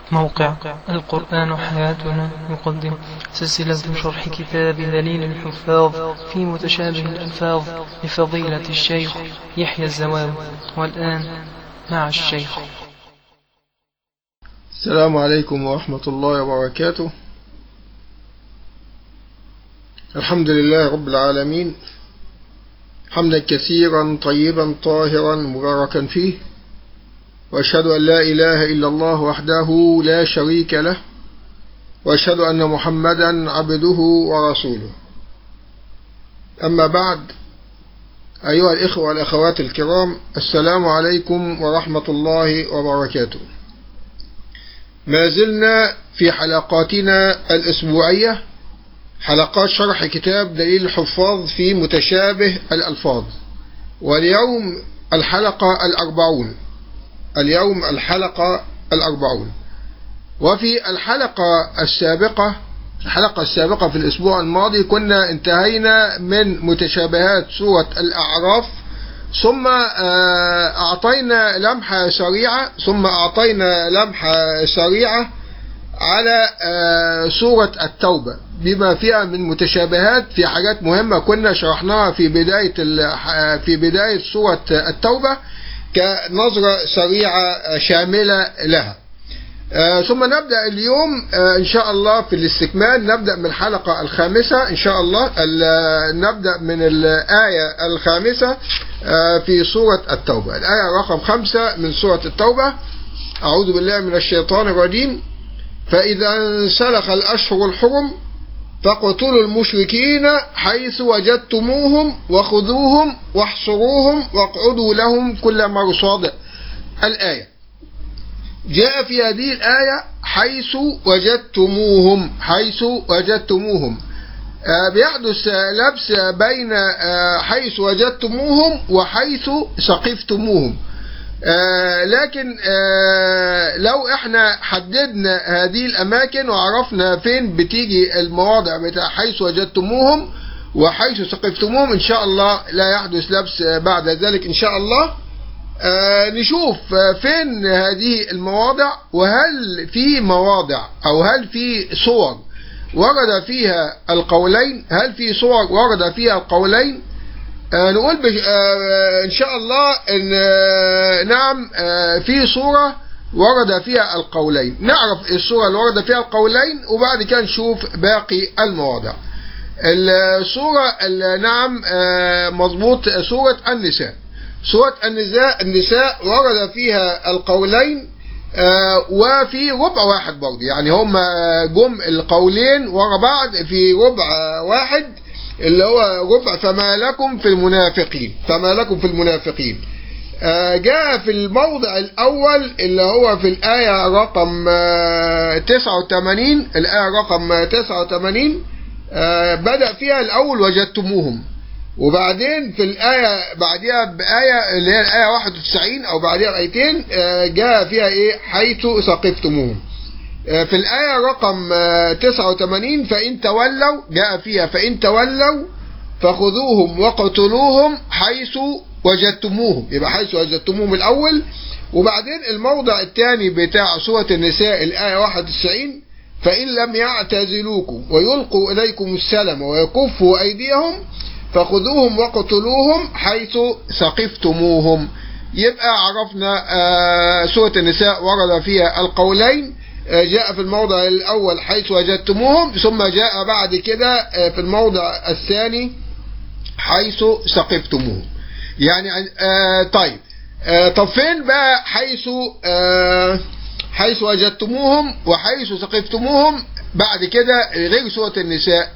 موقع القرآن حياتنا يقدم سلسلة شرح كتاب دليل الحفاظ في متشابه الألفاظ لفضيلة الشيخ يحيى الزواب والآن مع الشيخ السلام عليكم ورحمة الله وبركاته الحمد لله رب العالمين حمدا كثيرا طيبا طاهرا مباركا فيه وأشهد أن لا إله إلا الله وحده لا شريك له وأشهد أن محمدا عبده ورسوله أما بعد أيها الإخوة والأخوات الكرام السلام عليكم ورحمة الله وبركاته ما زلنا في حلقاتنا الأسبوعية حلقات شرح كتاب دليل الحفاظ في متشابه الألفاظ واليوم الحلقة الأربعون اليوم الحلقة الأربعون وفي الحلقة السابقة الحلقة السابقة في الأسبوع الماضي كنا انتهينا من متشابهات سورة الأعراف ثم أعطينا لمحة سريعة ثم أعطينا لمحة سريعة على سورة التوبة بما فيها من متشابهات في حاجات مهمة كنا شرحناها في بداية في بداية سورة التوبة كنظرة سريعة شاملة لها ثم نبدأ اليوم إن شاء الله في الاستكمال نبدأ من الحلقة الخامسة إن شاء الله نبدأ من الآية الخامسة في سورة التوبة الآية رقم خمسة من سورة التوبة أعوذ بالله من الشيطان الرجيم فإذا انسلخ الأشهر الحرم فاقتلوا المشركين حيث وجدتموهم وخذوهم واحصروهم واقعدوا لهم كل مرصاد الآية جاء في هذه الآية حيث وجدتموهم حيث وجدتموهم آه بيحدث لبس بين آه حيث وجدتموهم وحيث سقفتموهم آه لكن آه لو احنا حددنا هذه الاماكن وعرفنا فين بتيجي المواضع بتاع حيث وجدتموهم وحيث سقفتموهم ان شاء الله لا يحدث لبس بعد ذلك ان شاء الله آه نشوف فين هذه المواضع وهل في مواضع او هل في صور ورد فيها القولين هل في صور ورد فيها القولين آه نقول بش... آه ان شاء الله ان آه نعم في صورة ورد فيها القولين نعرف الصورة اللي ورد فيها القولين وبعد كده نشوف باقي المواضع الصورة اللي نعم مضبوط سورة النساء سورة النساء النساء ورد فيها القولين وفي ربع واحد برضه يعني هم جم القولين ورا بعض في ربع واحد اللي هو ربع فما لكم في المنافقين فما لكم في المنافقين آه جاء في الموضع الأول اللي هو في الآية رقم آه 89 الآية رقم 89 آه بدأ فيها الأول وجدتموهم وبعدين في الآية بعدها بآية اللي هي الآية 91 أو بعدها بآيتين جاء فيها إيه حيث سقفتموهم في الآية رقم 89 فإن تولوا جاء فيها فإن تولوا فخذوهم وقتلوهم حيث وجدتموهم يبقى حيث وجدتموهم الأول وبعدين الموضع الثاني بتاع سورة النساء الآية 91 فإن لم يعتزلوكم ويلقوا إليكم السلم ويكفوا أيديهم فخذوهم وقتلوهم حيث سقفتموهم يبقى عرفنا سورة النساء ورد فيها القولين جاء في الموضع الأول حيث وجدتموهم ثم جاء بعد كده في الموضع الثاني حيث سقفتموهم يعني آه طيب آه طب فين بقى حيث آه حيث وجدتموهم وحيث سقفتموهم بعد كده غير سورة النساء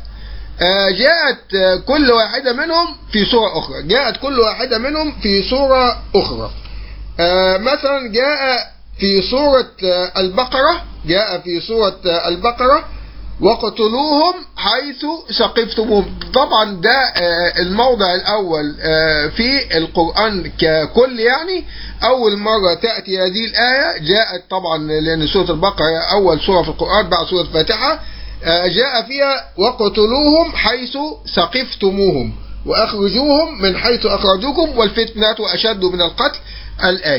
جاءت كل واحدة منهم في سورة أخرى جاءت كل واحدة منهم في سورة أخرى مثلا جاء في سورة البقرة جاء في سورة البقرة وقتلوهم حيث سقفتموهم طبعا ده الموضع الأول في القرآن ككل يعني أول مرة تأتي هذه الآية جاءت طبعا لأن سورة البقرة أول سورة في القرآن بعد سورة الفاتحة جاء فيها وقتلوهم حيث سقفتموهم وأخرجوهم من حيث أخرجوكم والفتنة أشد من القتل الآية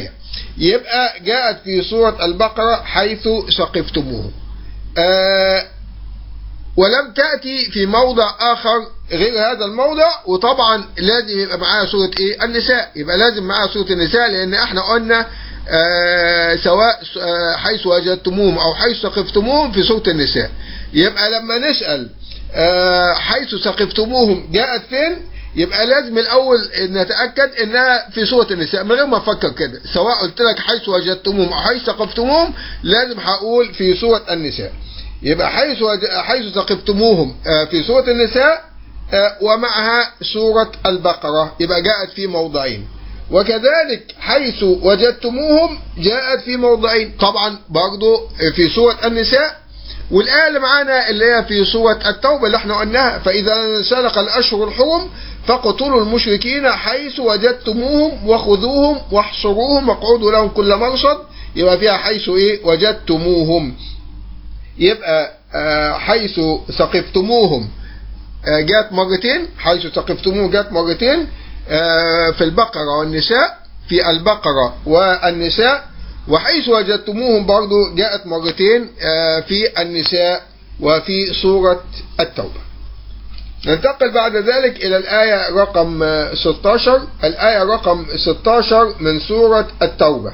يبقى جاءت في سورة البقرة حيث سقفتموه آه ولم تأتي في موضع آخر غير هذا الموضع وطبعا لازم يبقى معاها سورة ايه النساء يبقى لازم معاها سورة النساء لان احنا قلنا آه سواء آه حيث وجدتموهم او حيث سقفتموهم في سورة النساء يبقى لما نسأل آه حيث سقفتموهم جاءت فين يبقى لازم الاول نتاكد انها في سوره النساء من غير ما افكر كده سواء قلت لك حيث وجدتموهم او حيث ثقفتموهم لازم هقول في سوره النساء يبقى حيث وج... حيث ثقفتموهم في سوره النساء ومعها سوره البقره يبقى جاءت في موضعين وكذلك حيث وجدتموهم جاءت في موضعين طبعا برضو في سوره النساء والآية اللي معانا اللي هي في سورة التوبة اللي احنا قلناها فإذا سلق الأشهر الحرم فاقتلوا المشركين حيث وجدتموهم وخذوهم واحصروهم واقعدوا لهم كل مرصد يبقى فيها حيث ايه وجدتموهم يبقى آه حيث ثقفتموهم آه جات مرتين حيث ثقفتموهم جات مرتين آه في البقرة والنساء في البقرة والنساء وحيث وجدتموهم برضو جاءت مرتين في النساء وفي سورة التوبة ننتقل بعد ذلك إلى الآية رقم 16 الآية رقم 16 من سورة التوبة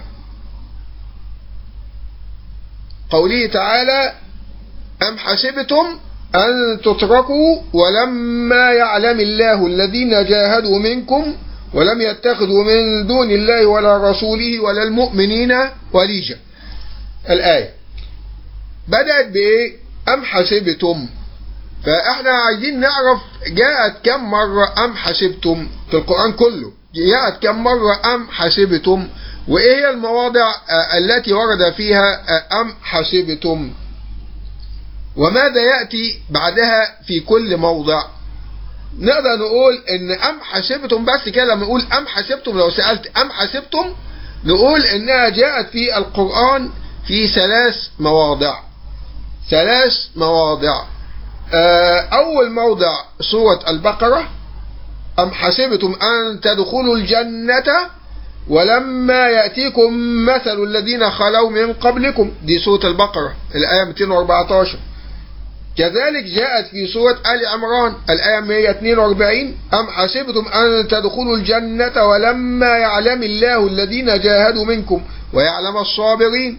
قوله تعالى أم حسبتم أن تتركوا ولما يعلم الله الذين جاهدوا منكم ولم يتخذوا من دون الله ولا رسوله ولا المؤمنين وليجا الآية بدأت بإيه أم حسبتم فإحنا عايزين نعرف جاءت كم مرة أم حسبتم في القرآن كله جاءت كم مرة أم حسبتم وإيه هي المواضع التي ورد فيها أم حسبتم وماذا يأتي بعدها في كل موضع نقدر نقول ان ام حسبتم بس كده لما نقول ام حسبتم لو سألت ام حسبتم نقول انها جاءت في القرآن في ثلاث مواضع ثلاث مواضع اول موضع سورة البقرة ام حسبتم ان تدخلوا الجنة ولما يأتيكم مثل الذين خلوا من قبلكم دي سورة البقرة الآية 214 كذلك جاءت في سورة آل عمران الآية 142 أم حسبتم أن تدخلوا الجنة ولما يعلم الله الذين جاهدوا منكم ويعلم الصابرين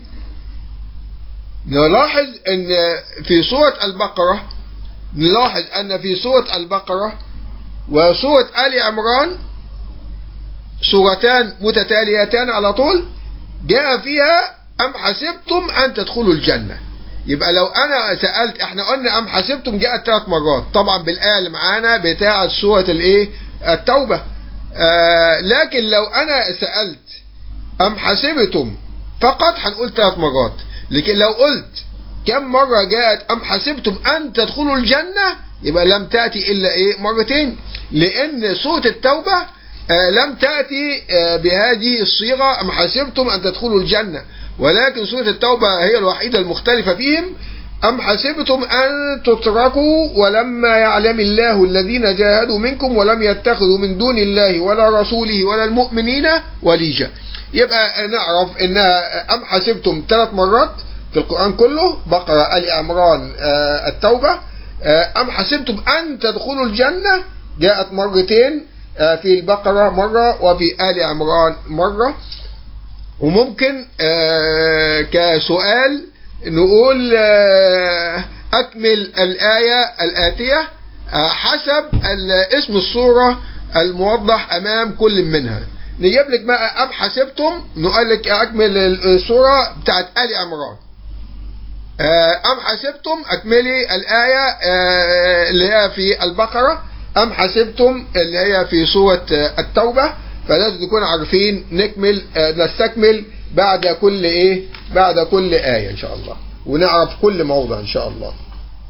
نلاحظ أن في سورة البقرة نلاحظ أن في سورة البقرة وسورة آل عمران سورتان متتاليتان على طول جاء فيها أم حسبتم أن تدخلوا الجنة يبقى لو انا سالت احنا قلنا ام حسبتم جاءت ثلاث مرات طبعا بالايه اللي معانا بتاعه سوره الايه التوبه آه لكن لو انا سالت ام حسبتم فقط هنقول ثلاث مرات لكن لو قلت كم مره جاءت ام حسبتم ان تدخلوا الجنه يبقى لم تاتي الا ايه مرتين لان سوره التوبه آه لم تاتي آه بهذه الصيغه ام حسبتم ان تدخلوا الجنه ولكن سورة التوبة هي الوحيدة المختلفة فيهم أم حسبتم أن تتركوا ولما يعلم الله الذين جاهدوا منكم ولم يتخذوا من دون الله ولا رسوله ولا المؤمنين وليجا يبقى نعرف إنها أم حسبتم ثلاث مرات في القرآن كله بقرة آل عمران التوبة أم حسبتم أن تدخلوا الجنة جاءت مرتين في البقرة مرة وفي آل عمران مرة وممكن آه كسؤال نقول آه أكمل الآية الآتية آه حسب اسم الصورة الموضح أمام كل منها نجيب لك بقى أم حسبتم نقول لك أكمل الصورة بتاعت آل عمران أم حسبتم أكملي الآية اللي هي في البقرة أم حسبتم اللي هي في سورة التوبة فلازم نكون عارفين نكمل نستكمل بعد كل ايه بعد كل آية ان شاء الله ونعرف كل موضع ان شاء الله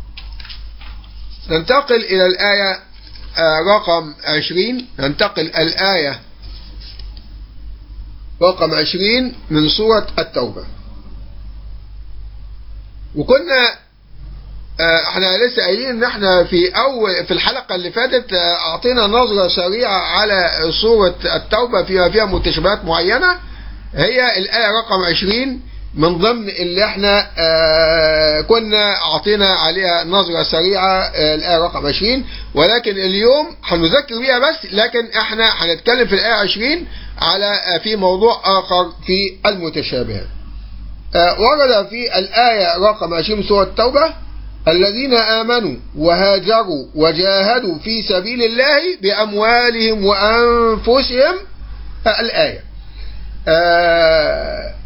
ننتقل الى الآية رقم عشرين ننتقل الآية رقم عشرين من سورة التوبة وكنا احنا لسه قايلين ان احنا في اول في الحلقه اللي فاتت اعطينا نظره سريعه على سوره التوبه فيها فيها متشابهات معينه هي الآية رقم 20 من ضمن اللي احنا آه كنا اعطينا عليها نظرة سريعة آه الآية رقم 20 ولكن اليوم هنذكر بيها بس لكن احنا هنتكلم في الآية 20 على آه في موضوع آخر في المتشابهات آه ورد في الآية رقم 20 سورة التوبة الذين آمنوا وهاجروا وجاهدوا في سبيل الله بأموالهم وأنفسهم آه الآية آه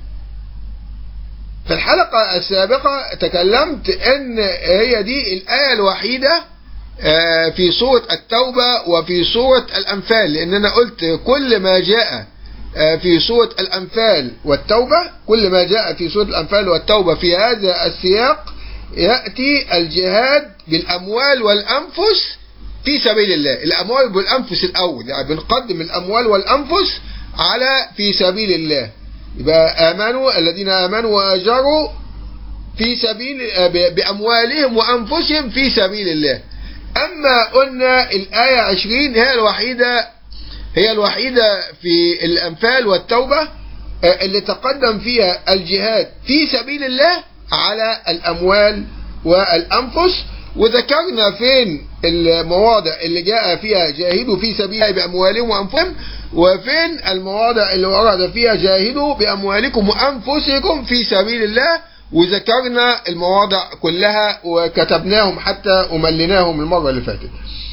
في الحلقة السابقة تكلمت ان هي دي الآية الوحيدة في سورة التوبة وفي سورة الأنفال لأن أنا قلت كل ما جاء في سورة الأنفال والتوبة كل ما جاء في سورة الأنفال والتوبة في هذا السياق يأتي الجهاد بالأموال والأنفس في سبيل الله الأموال والأنفس الأول يعني بنقدم الأموال والأنفس على في سبيل الله يبقى آمنوا الذين آمنوا وأجروا في سبيل بأموالهم وأنفسهم في سبيل الله أما قلنا الآية 20 هي الوحيدة هي الوحيدة في الأنفال والتوبة اللي تقدم فيها الجهاد في سبيل الله على الأموال والأنفس وذكرنا فين المواضع اللي جاء فيها جاهدوا في سبيل الله بأموالهم وأنفسهم وفين المواضع اللي ورد فيها جاهدوا بأموالكم وأنفسكم في سبيل الله وذكرنا المواضع كلها وكتبناهم حتى ومليناهم المرة اللي فاتت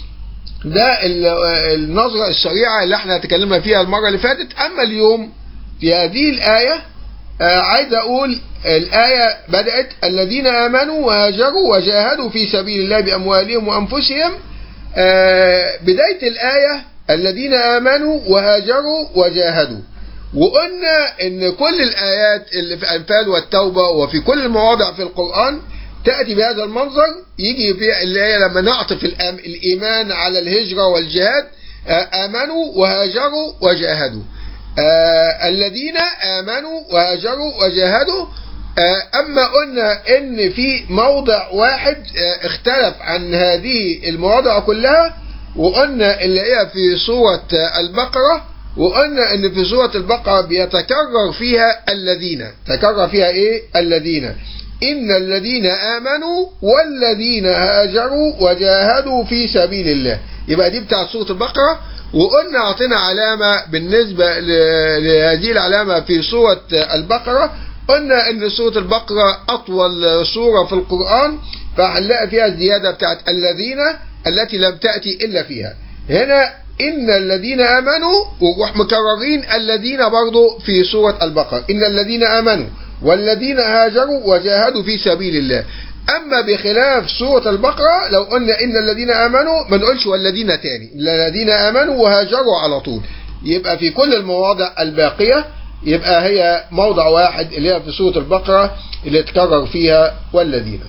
ده النظرة السريعة اللي احنا تكلمنا فيها المرة اللي فاتت أما اليوم في هذه الآية آه عايز أقول الآية بدأت الذين آمنوا وهاجروا وجاهدوا في سبيل الله بأموالهم وأنفسهم آه بداية الآية الذين آمنوا وهاجروا وجاهدوا وقلنا ان كل الآيات اللي في أنفال والتوبة وفي كل المواضع في القرآن تأتي بهذا المنظر يجي في اللي هي لما نعطف الإيمان على الهجرة والجهاد آمنوا وهاجروا وجاهدوا آه الذين آمنوا وهاجروا وجاهدوا آه أما قلنا إن في موضع واحد آه اختلف عن هذه المواضع كلها وقلنا اللي هي في سورة البقرة وقلنا ان في سورة البقرة بيتكرر فيها الذين تكرر فيها ايه الذين ان الذين امنوا والذين هاجروا وجاهدوا في سبيل الله يبقى دي بتاع سورة البقرة وقلنا اعطينا علامة بالنسبة لهذه العلامة في سورة البقرة قلنا ان سورة البقرة اطول سورة في القرآن فهنلاقي فيها الزيادة بتاعت الذين التي لم تأتي إلا فيها هنا إن الذين آمنوا وروح مكررين الذين برضو في سورة البقرة إن الذين آمنوا والذين هاجروا وجاهدوا في سبيل الله أما بخلاف سورة البقرة لو قلنا إن الذين آمنوا ما نقولش والذين تاني الذين آمنوا وهاجروا على طول يبقى في كل المواضع الباقية يبقى هي موضع واحد اللي هي في سورة البقرة اللي تكرر فيها والذين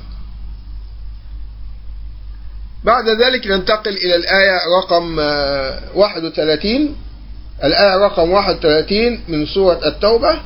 بعد ذلك ننتقل إلى الآية رقم 31 الآية رقم 31 من سورة التوبة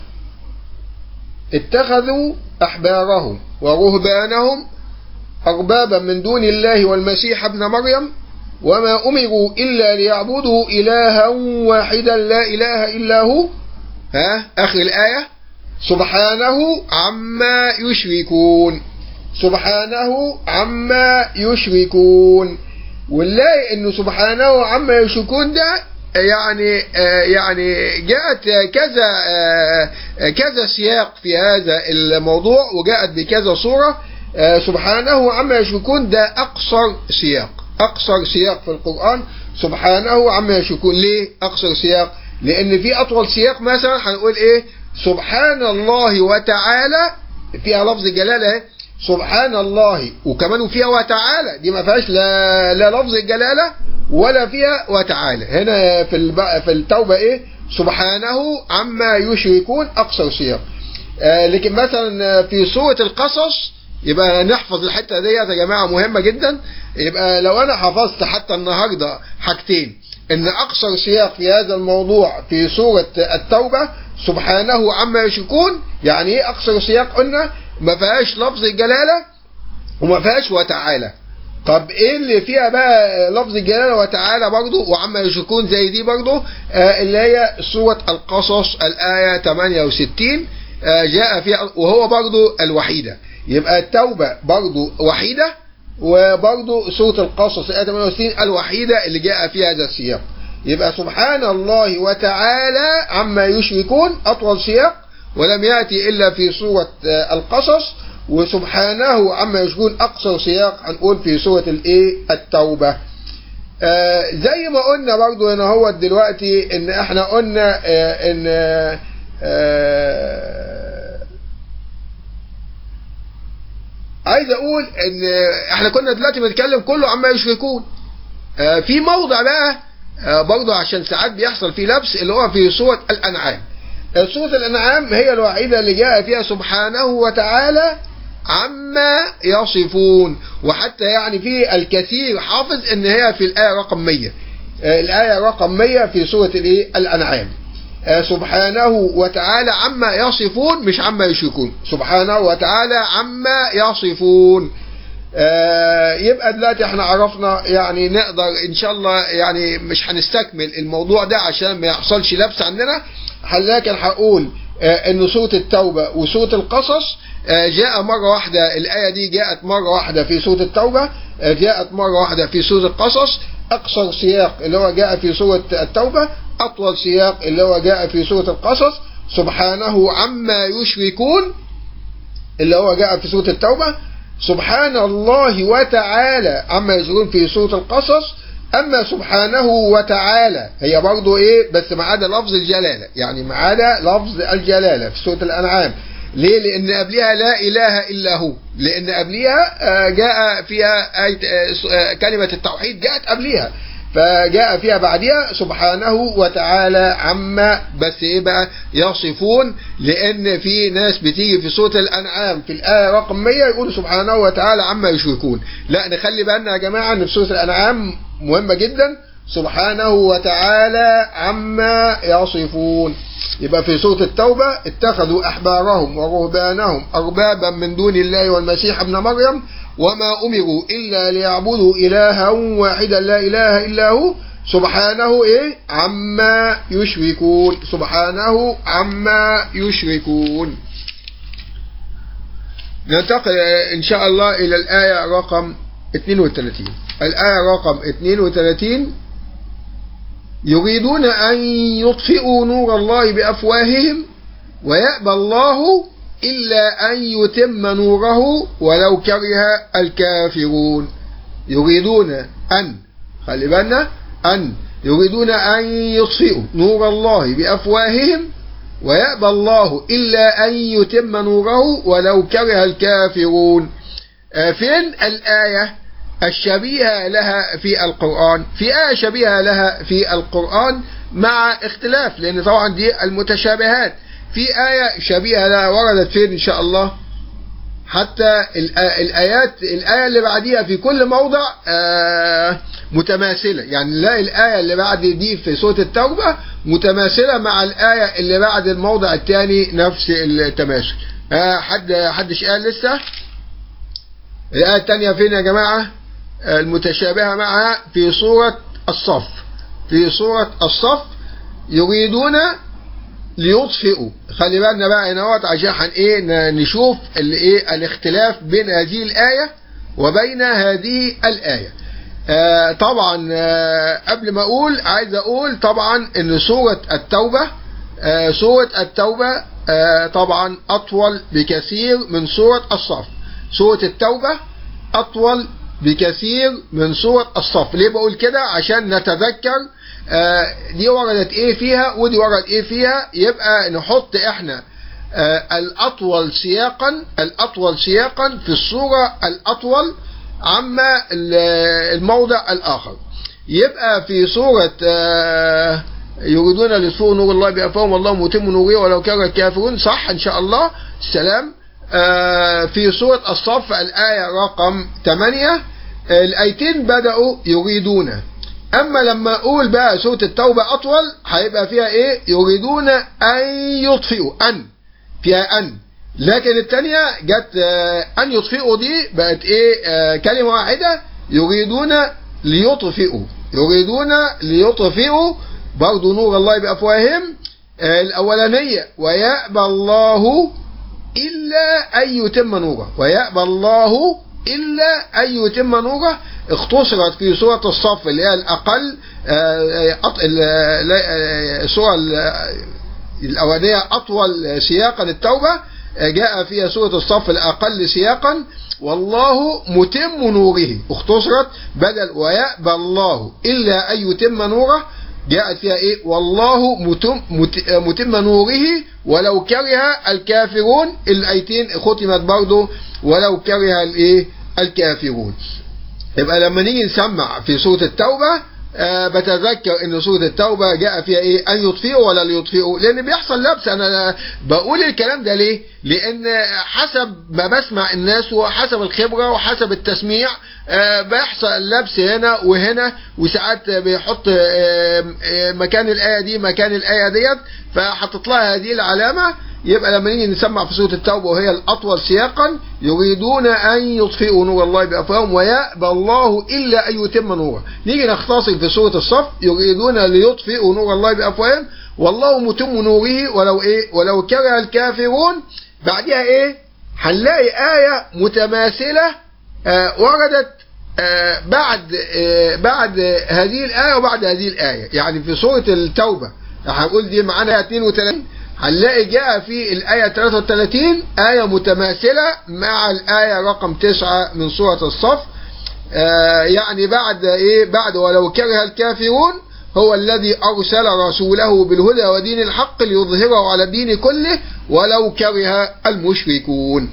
اتخذوا أحبارهم ورهبانهم أربابا من دون الله والمسيح ابن مريم وما أمروا إلا ليعبدوا إلها واحدا لا إله إلا هو ها آخر الآية سبحانه عما يشركون سبحانه عما يشركون ونلاقي انه سبحانه عما يشركون ده يعني يعني جاءت كذا كذا سياق في هذا الموضوع وجاءت بكذا صورة سبحانه عما يشركون ده أقصر سياق أقصر سياق في القرآن سبحانه عما يشركون ليه أقصر سياق لأن في أطول سياق مثلا هنقول إيه سبحان الله وتعالى فيها لفظ جلالة سبحان الله وكمان فيها وتعالى دي ما فيهاش لا, لا لفظ الجلالة ولا فيها وتعالى هنا في في التوبة ايه سبحانه عما يشركون اقصر سياق آه لكن مثلا في سورة القصص يبقى نحفظ الحتة ديت يا جماعة مهمة جدا يبقى لو انا حفظت حتى النهاردة حاجتين ان اقصر سياق في هذا الموضوع في سورة التوبة سبحانه عما يشركون يعني ايه اقصر سياق قلنا ما فيهاش لفظ الجلالة وما فيهاش وتعالى طب ايه اللي فيها بقى لفظ الجلاله وتعالى برضه وعما يشركون زي دي برضه آه اللي هي سوره القصص الايه 68 آه جاء فيها وهو برضه الوحيده يبقى التوبه برضه وحيده وبرضه سوره القصص الايه 68 الوحيده اللي جاء فيها هذا السياق يبقى سبحان الله وتعالى عما يشركون اطول سياق ولم ياتي الا في سوره آه القصص وسبحانه عما يشركون اقصر سياق هنقول في سوره الايه التوبه آه زي ما قلنا برضو هنا هو دلوقتي ان احنا قلنا آه ان آه عايز اقول ان احنا كنا دلوقتي بنتكلم كله عما يشركون آه في موضع بقى آه برضو عشان ساعات بيحصل فيه لبس اللي هو في سوره الانعام سورة الأنعام هي الوحيدة اللي جاء فيها سبحانه وتعالى عما يصفون وحتى يعني في الكثير حافظ ان هي في الآية رقم 100 الآية رقم 100 في سورة الايه الأنعام سبحانه وتعالى عما يصفون مش عما يشركون سبحانه وتعالى عما يصفون يبقى دلوقتي احنا عرفنا يعني نقدر ان شاء الله يعني مش هنستكمل الموضوع ده عشان ما يحصلش لبس عندنا لكن هقول ان سوره التوبه وسوره القصص جاء مره واحده الايه دي جاءت مره واحده في سوره التوبه جاءت مره واحده في سوره القصص اقصر سياق اللي هو جاء في سوره التوبه اطول سياق اللي هو جاء في سوره القصص سبحانه عما يشركون اللي هو جاء في سوره التوبه سبحان الله وتعالى عما يشركون في سوره القصص اما سبحانه وتعالى هي برضه ايه بس ما عدا لفظ الجلاله يعني ما عدا لفظ الجلاله في سوره الانعام ليه لان قبلها لا اله الا هو لان قبلها جاء فيها آية كلمه التوحيد جاءت قبلها فجاء فيها بعدها سبحانه وتعالى عما بس ايه بقى يصفون لان في ناس بتيجي في سوره الانعام في الايه رقم 100 يقولوا سبحانه وتعالى عما يشركون لا نخلي بالنا يا جماعه ان في سوره الانعام مهمه جدا سبحانه وتعالى عما يصفون يبقى في سورة التوبة اتخذوا أحبارهم ورهبانهم أربابا من دون الله والمسيح ابن مريم وما أمروا إلا ليعبدوا إلها واحدا لا إله إلا هو سبحانه إيه عما يشركون سبحانه عما يشركون ننتقل إن شاء الله إلى الآية رقم 32 الآية رقم 32 يريدون أن يطفئوا نور الله بأفواههم ويأبى الله إلا أن يتم نوره ولو كره الكافرون يريدون أن خلي بالنا أن يريدون أن يطفئوا نور الله بأفواههم ويأبى الله إلا أن يتم نوره ولو كره الكافرون فين الآية الشبيهة لها في القرآن في آية شبيهة لها في القرآن مع اختلاف لأن طبعا دي المتشابهات في آية شبيهة لها وردت فين إن شاء الله حتى الآيات الآية اللي بعديها في كل موضع متماثلة يعني نلاقي الآية اللي بعد دي في سورة التوبة متماثلة مع الآية اللي بعد الموضع الثاني نفس التماثل حد حدش قال لسه الآية الثانية فين يا جماعة المتشابهة معها في سورة الصف في سورة الصف يريدون ليطفئوا خلي بالنا بقى هنا عشان ايه نشوف الايه الاختلاف بين هذه الآية وبين هذه الآية آه طبعا آه قبل ما اقول عايز اقول طبعا ان سورة التوبة آه سورة التوبة آه طبعا اطول بكثير من سورة الصف سورة التوبة اطول بكثير من سورة الصف ليه بقول كده عشان نتذكر آه دي وردت ايه فيها ودي وردت ايه فيها يبقى نحط احنا آه الاطول سياقا الاطول سياقا في الصورة الاطول عما الموضع الاخر يبقى في سورة آه يريدون ليطفئوا نور الله بأفواههم والله متم نوره ولو كره الكافرون صح ان شاء الله السلام في سورة الصف الآية رقم 8 الآيتين بدأوا يريدون أما لما أقول بقى سورة التوبة أطول هيبقى فيها إيه يريدون أن يطفئوا أن فيها أن لكن الثانية جت أن يطفئوا دي بقت إيه كلمة واحدة يريدون ليطفئوا يريدون ليطفئوا برضو نور الله بأفواههم آه، الأولانية ويأبى الله إلا أن يتم نوره ويأبى الله إلا أن يتم نوره اختصرت في سورة الصف اللي هي الأقل آه، أط- ال- لا- السورة ال- الأولانية أطول سياقا التوبة آه، جاء فيها سورة الصف الأقل سياقا والله متم نوره اختصرت بدل ويأبى الله إلا أن يتم نوره جاءت فيها ايه والله متم, مت- متم نوره ولو كره الكافرون الايتين ختمت برضه ولو كره الايه الكافرون يبقى لما نيجي نسمع في سورة التوبة آه بتذكر ان سورة التوبة جاء فيها ايه ان يطفئوا ولا ليطفئوا لان بيحصل لبس انا بقول الكلام ده ليه لان حسب ما بسمع الناس وحسب الخبرة وحسب التسميع آه بيحصل لبس هنا وهنا وساعات بيحط آه آه مكان الآية دي مكان الآية ديت فحطت لها هذه العلامة يبقى لما نيجي نسمع في سورة التوبة وهي الأطول سياقا يريدون أن يطفئوا نور الله بأفواههم ويأبى الله إلا أن يتم نوره نيجي نختصر في سورة الصف يريدون ليطفئوا نور الله بأفواههم والله متم نوره ولو إيه ولو كره الكافرون بعدها إيه هنلاقي آية متماثلة آه وردت آه بعد آه بعد هذه الآية وبعد هذه الآية يعني في سورة التوبة هنقول دي معانا 32 هنلاقي جاء في الآية 33 آية متماثلة مع الآية رقم 9 من سورة الصف آه يعني بعد إيه بعد ولو كره الكافرون هو الذي أرسل رسوله بالهدى ودين الحق ليظهره على الدين كله ولو كره المشركون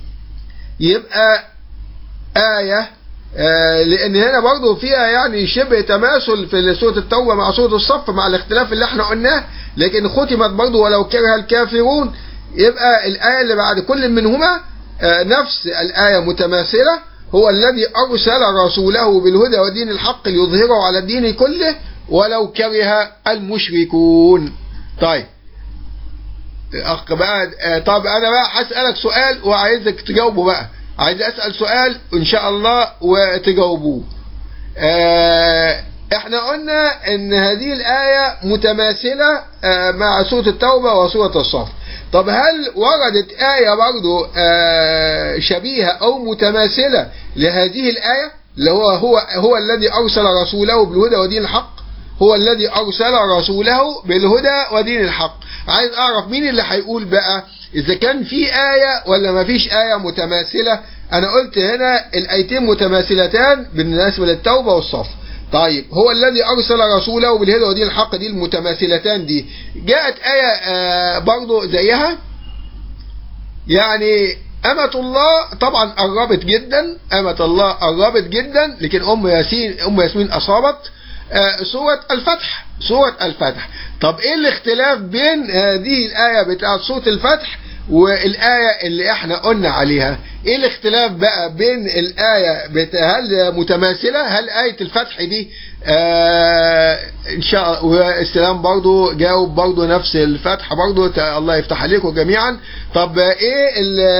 يبقى آية آه لأن هنا برضو فيها يعني شبه تماثل في سورة التوبة مع سورة الصف مع الاختلاف اللي احنا قلناه لكن ختمت برضو ولو كره الكافرون يبقى الآية اللي بعد كل منهما آه نفس الآية متماثلة هو الذي أرسل رسوله بالهدى ودين الحق ليظهره على الدين كله ولو كره المشركون طيب أخ بقى طب أنا بقى هسألك سؤال وعايزك تجاوبه بقى عايز أسأل سؤال إن شاء الله وتجاوبوه اه احنا قلنا ان هذه الآية متماثلة اه مع سورة التوبة وسورة الصف طب هل وردت آية برضو اه شبيهة أو متماثلة لهذه الآية اللي هو هو هو الذي أرسل رسوله بالهدى ودين الحق هو الذي أرسل رسوله بالهدى ودين الحق عايز أعرف مين اللي هيقول بقى إذا كان في آية ولا ما فيش آية متماثلة أنا قلت هنا الآيتين متماثلتان بالنسبة للتوبة والصف طيب هو الذي أرسل رسوله بالهدى ودين الحق دي المتماثلتان دي جاءت آية آه برضو زيها يعني أمة الله طبعا قربت جدا أمة الله قربت جدا لكن أم ياسين أم ياسمين أصابت آه سورة الفتح سورة الفتح طب ايه الاختلاف بين هذه الآية بتاعت سورة الفتح والآية اللي احنا قلنا عليها ايه الاختلاف بقى بين الآية بتا هل متماثلة هل آية الفتح دي آه ان شاء الله والسلام برضو جاوب برضو نفس الفتح برضو الله يفتح عليكم جميعا طب ايه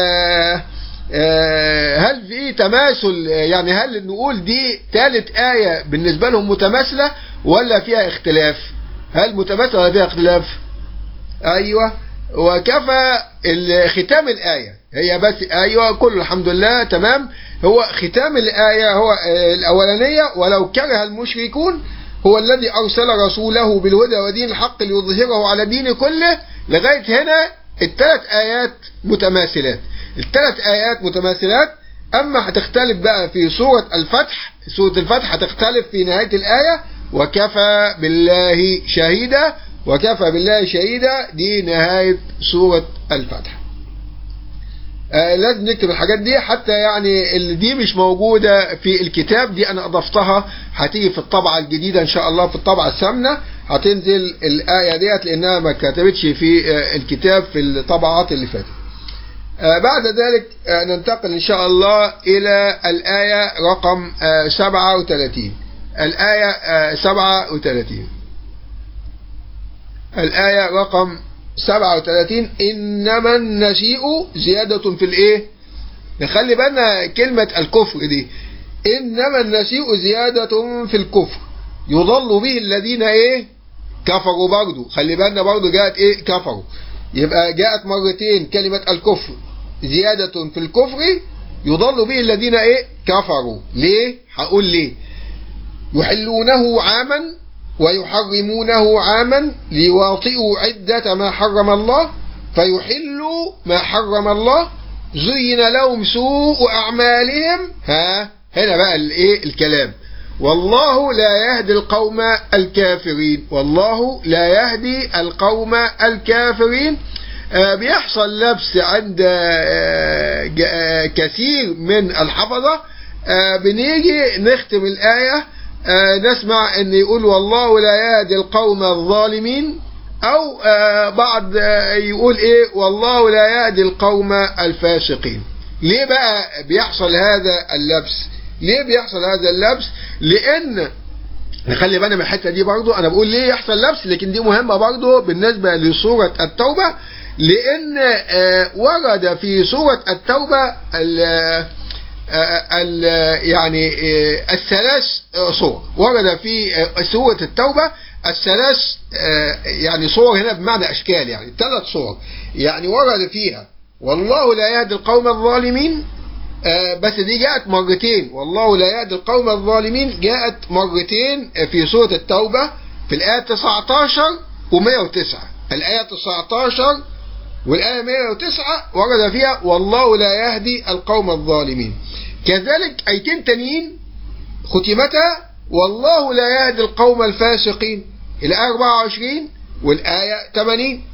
هل في تماثل يعني هل نقول دي ثالث آية بالنسبة لهم متماثلة ولا فيها اختلاف هل متماثلة ولا فيها اختلاف ايوه وكفى ختام الآية هي بس ايوه كل الحمد لله تمام هو ختام الآية هو الأولانية ولو كره المشركون هو الذي أرسل رسوله بالهدى ودين الحق ليظهره على دين كله لغاية هنا الثلاث آيات متماثلات الثلاث آيات متماثلات أما هتختلف بقى في سورة الفتح سورة الفتح هتختلف في نهاية الآية وكفى بالله شهيدا وكفى بالله شهيدا دي نهاية سورة الفتح آه لازم نكتب الحاجات دي حتى يعني اللي دي مش موجودة في الكتاب دي أنا أضفتها هتيجي في الطبعة الجديدة إن شاء الله في الطبعة الثامنة هتنزل الآية ديت لأنها ما كتبتش في آه الكتاب في الطبعات اللي فاتت آه بعد ذلك آه ننتقل إن شاء الله إلى الآية رقم آه 37 الآية آه 37 الآية رقم 37 إنما النسيء زيادة في الإيه نخلي بالنا كلمة الكفر دي إنما النسيء زيادة في الكفر يضل به الذين إيه كفروا برضو خلي بالنا برضو جاءت إيه كفروا يبقى جاءت مرتين كلمة الكفر زيادة في الكفر يضل به الذين إيه كفروا ليه هقول ليه يحلونه عاما ويحرمونه عاما ليواطئوا عدة ما حرم الله فيحلوا ما حرم الله زين لهم سوء أعمالهم ها هنا بقى الايه الكلام والله لا يهدي القوم الكافرين والله لا يهدي القوم الكافرين آه بيحصل لبس عند آه آه كثير من الحفظة بنيجي نختم الآية نسمع ان يقول والله لا يهدي القوم الظالمين او بعض يقول ايه والله لا يهدي القوم الفاسقين ليه بقى بيحصل هذا اللبس ليه بيحصل هذا اللبس لان نخلي بالنا من الحته دي برضو انا بقول ليه يحصل لبس لكن دي مهمه برضو بالنسبه لسوره التوبه لان ورد في سوره التوبه ال ال يعني الثلاث صور ورد في سوره التوبه الثلاث يعني صور هنا بمعنى اشكال يعني ثلاث صور يعني ورد فيها والله لا يهدي القوم الظالمين بس دي جاءت مرتين والله لا يهدي القوم الظالمين جاءت مرتين في سورة التوبة في الآية 19 و109 الآية 19 والآية 109 ورد فيها والله لا يهدي القوم الظالمين كذلك أيتين تانيين ختمتها والله لا يهدي القوم الفاسقين الآية 24 والآية 80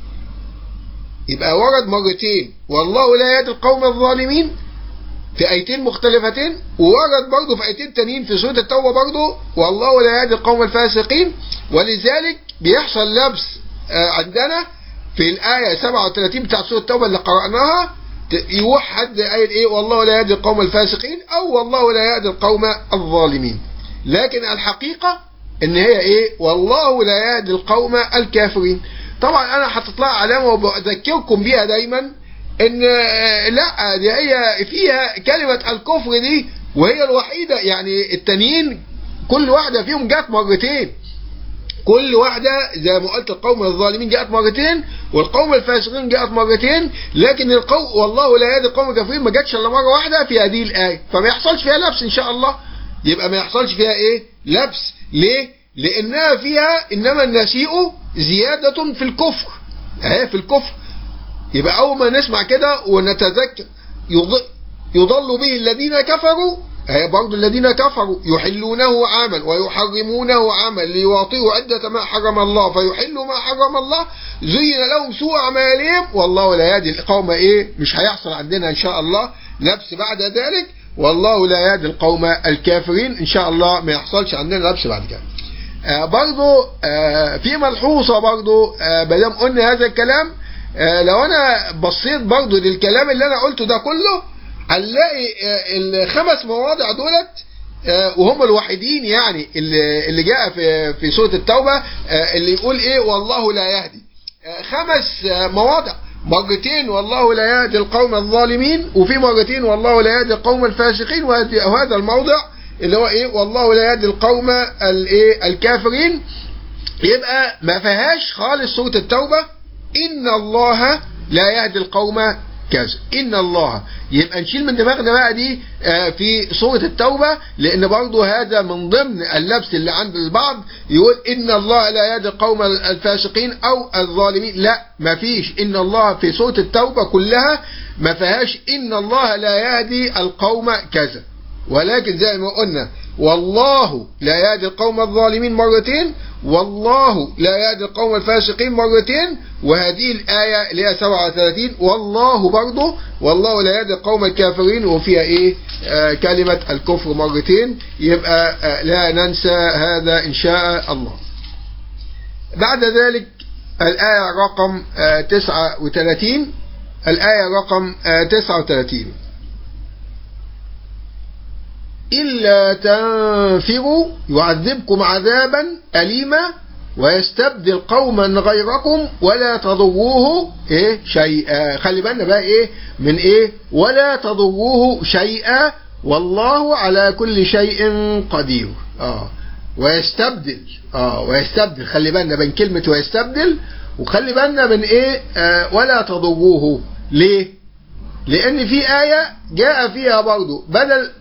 يبقى ورد مرتين والله لا يهدي القوم الظالمين في ايتين مختلفتين وورد برضه في ايتين تانيين في سوره التوبه برضه والله لا يهدي القوم الفاسقين ولذلك بيحصل لبس عندنا في الايه 37 بتاعت سوره التوبه اللي قراناها يروح حد قايل ايه والله لا يهدي القوم الفاسقين او والله لا يهدي القوم الظالمين لكن الحقيقه ان هي ايه والله لا يهدي القوم الكافرين طبعا انا حاطط لها علامه وبذكركم بيها دايما ان لا دي هي فيها كلمة الكفر دي وهي الوحيدة يعني التانيين كل واحدة فيهم جات مرتين كل واحدة زي ما قلت القوم الظالمين جاءت مرتين والقوم الفاسقين جاءت مرتين لكن القوم والله لا يهدي القوم الكافرين ما جاتش الا مرة واحدة في هذه الآية فما يحصلش فيها لبس إن شاء الله يبقى ما يحصلش فيها إيه لبس ليه لأنها فيها إنما النسيء زيادة في الكفر اهي في الكفر يبقى أول ما نسمع كده ونتذكر يضل به الذين كفروا هي برضه الذين كفروا يحلونه عاما ويحرمونه عاما ليواطئوا عدة ما حرم الله فيحلوا ما حرم الله زين لهم سوء أعمالهم والله لا يهدي القوم إيه مش هيحصل عندنا إن شاء الله لبس بعد ذلك والله لا يهدي القوم الكافرين إن شاء الله ما يحصلش عندنا لبس بعد كده آه برضه آه في ملحوظة برضه آه بدام قلنا هذا الكلام آه لو انا بصيت برضو للكلام اللي انا قلته ده كله هنلاقي آه الخمس مواضع دولت آه وهم الوحيدين يعني اللي, اللي جاء في في سوره التوبه اللي يقول ايه والله لا يهدي خمس مواضع مرتين والله لا يهدي القوم الظالمين وفي مرتين والله لا يهدي القوم الفاسقين وهذا الموضع اللي هو ايه والله لا يهدي القوم الايه الكافرين يبقى ما فيهاش خالص سوره التوبه إن الله لا يهدي القوم كذا إن الله يبقى نشيل من دماغنا بقى دي في سورة التوبة لأن برضو هذا من ضمن اللبس اللي عند البعض يقول إن الله لا يهدي القوم الفاسقين أو الظالمين لا ما فيش إن الله في سورة التوبة كلها ما فيهاش إن الله لا يهدي القوم كذا ولكن زي ما قلنا والله لا يهدي القوم الظالمين مرتين والله لا يهدي القوم الفاسقين مرتين وهذه الآية اللي هي 37 والله برضه والله لا يهدي القوم الكافرين وفيها إيه آه كلمة الكفر مرتين يبقى آه لا ننسى هذا إن شاء الله بعد ذلك الآية رقم آه 39 الآية رقم 39 إلا تنفروا يعذبكم عذابا أليما ويستبدل قوما غيركم ولا تضروه إيه شيئا خلي بالنا بقى إيه من إيه ولا تضروه شيئا والله على كل شيء قدير اه ويستبدل اه ويستبدل خلي بالنا بين كلمة ويستبدل وخلي بالنا من ايه آه ولا تضروه ليه لان في آية جاء فيها برضو بدل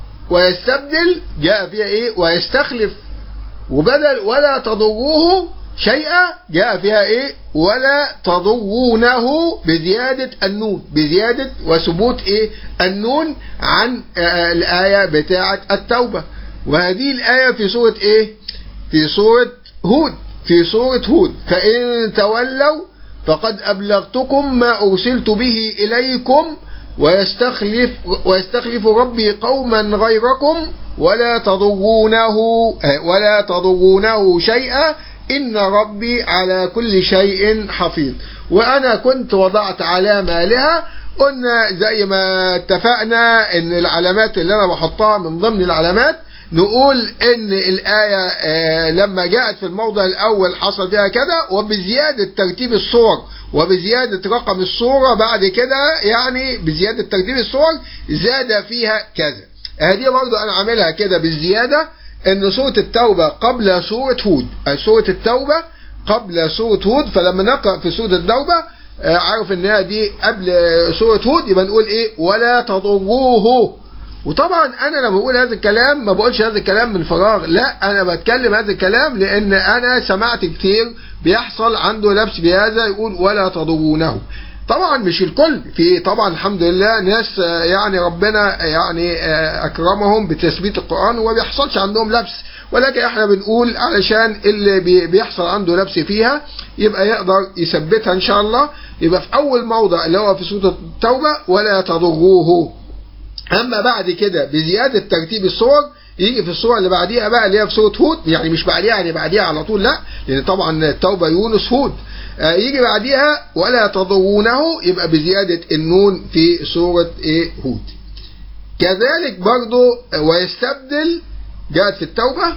ويستبدل جاء فيها ايه ويستخلف وبدل ولا تضروه شيئا جاء فيها ايه ولا تضرونه بزيادة النون بزيادة وثبوت ايه النون عن آه الآية بتاعة التوبة وهذه الآية في سورة ايه في سورة هود في سورة هود فإن تولوا فقد أبلغتكم ما أرسلت به إليكم ويستخلف ويستخلف ربي قوما غيركم ولا تضرونه ولا تضرونه شيئا إن ربي على كل شيء حفيظ وأنا كنت وضعت علامة لها قلنا زي ما اتفقنا ان العلامات اللي انا بحطها من ضمن العلامات نقول ان الآية آه لما جاءت في الموضع الاول حصل فيها كده وبزيادة ترتيب الصور وبزيادة رقم الصورة بعد كده يعني بزيادة ترتيب الصور زاد فيها كذا هذه برضو انا عاملها كده بالزيادة ان سورة التوبة قبل سورة هود سورة التوبة قبل سورة هود فلما نقرأ في سورة التوبة عارف انها دي قبل سورة هود يبقى نقول ايه ولا تضروه وطبعا انا لما بقول هذا الكلام ما بقولش هذا الكلام من فراغ لا انا بتكلم هذا الكلام لان انا سمعت كتير بيحصل عنده لبس بهذا يقول ولا تضرونه طبعا مش الكل في طبعا الحمد لله ناس يعني ربنا يعني اكرمهم بتثبيت القرآن وما بيحصلش عندهم لبس ولكن احنا بنقول علشان اللي بيحصل عنده لبس فيها يبقى يقدر يثبتها ان شاء الله يبقى في اول موضع اللي هو في سورة التوبة ولا تضروه اما بعد كده بزيادة ترتيب الصور يجي في الصورة اللي بعديها بقى اللي هي في سورة هود يعني مش بعديها يعني بعديها على طول لا لان طبعا التوبة يونس هود آه يجي بعديها ولا تضرونه يبقى بزيادة النون في سورة ايه هود كذلك برضو ويستبدل جاءت في التوبة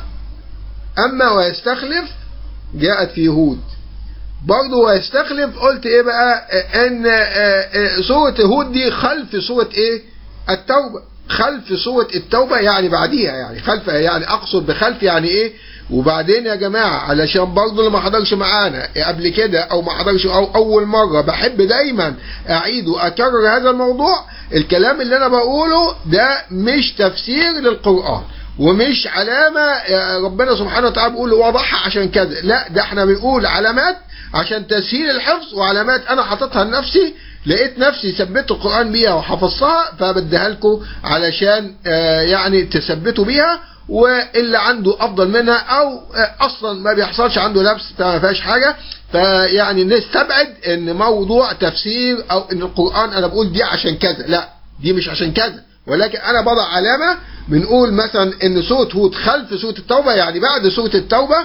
اما ويستخلف جاءت في هود برضو ويستخلف قلت ايه بقى ان سورة هود دي خلف سورة ايه التوبة خلف سورة التوبة يعني بعديها يعني خلف يعني اقصد بخلف يعني ايه وبعدين يا جماعة علشان برضه اللي ما حضرش معانا قبل كده او ما حضرش او اول مرة بحب دايما اعيد واكرر هذا الموضوع الكلام اللي انا بقوله ده مش تفسير للقرآن ومش علامة ربنا سبحانه وتعالى بيقول وضحها عشان كذا لا ده احنا بنقول علامات عشان تسهيل الحفظ وعلامات انا حاططها لنفسي لقيت نفسي ثبت القرآن بيها وحفظتها فبديها لكم علشان يعني تثبتوا بيها واللي عنده افضل منها او اصلا ما بيحصلش عنده لبس فما فيهاش حاجه فيعني نستبعد ان موضوع تفسير او ان القران انا بقول دي عشان كذا لا دي مش عشان كذا ولكن انا بضع علامه بنقول مثلا ان سوره هود خلف سوره التوبه يعني بعد سوره التوبه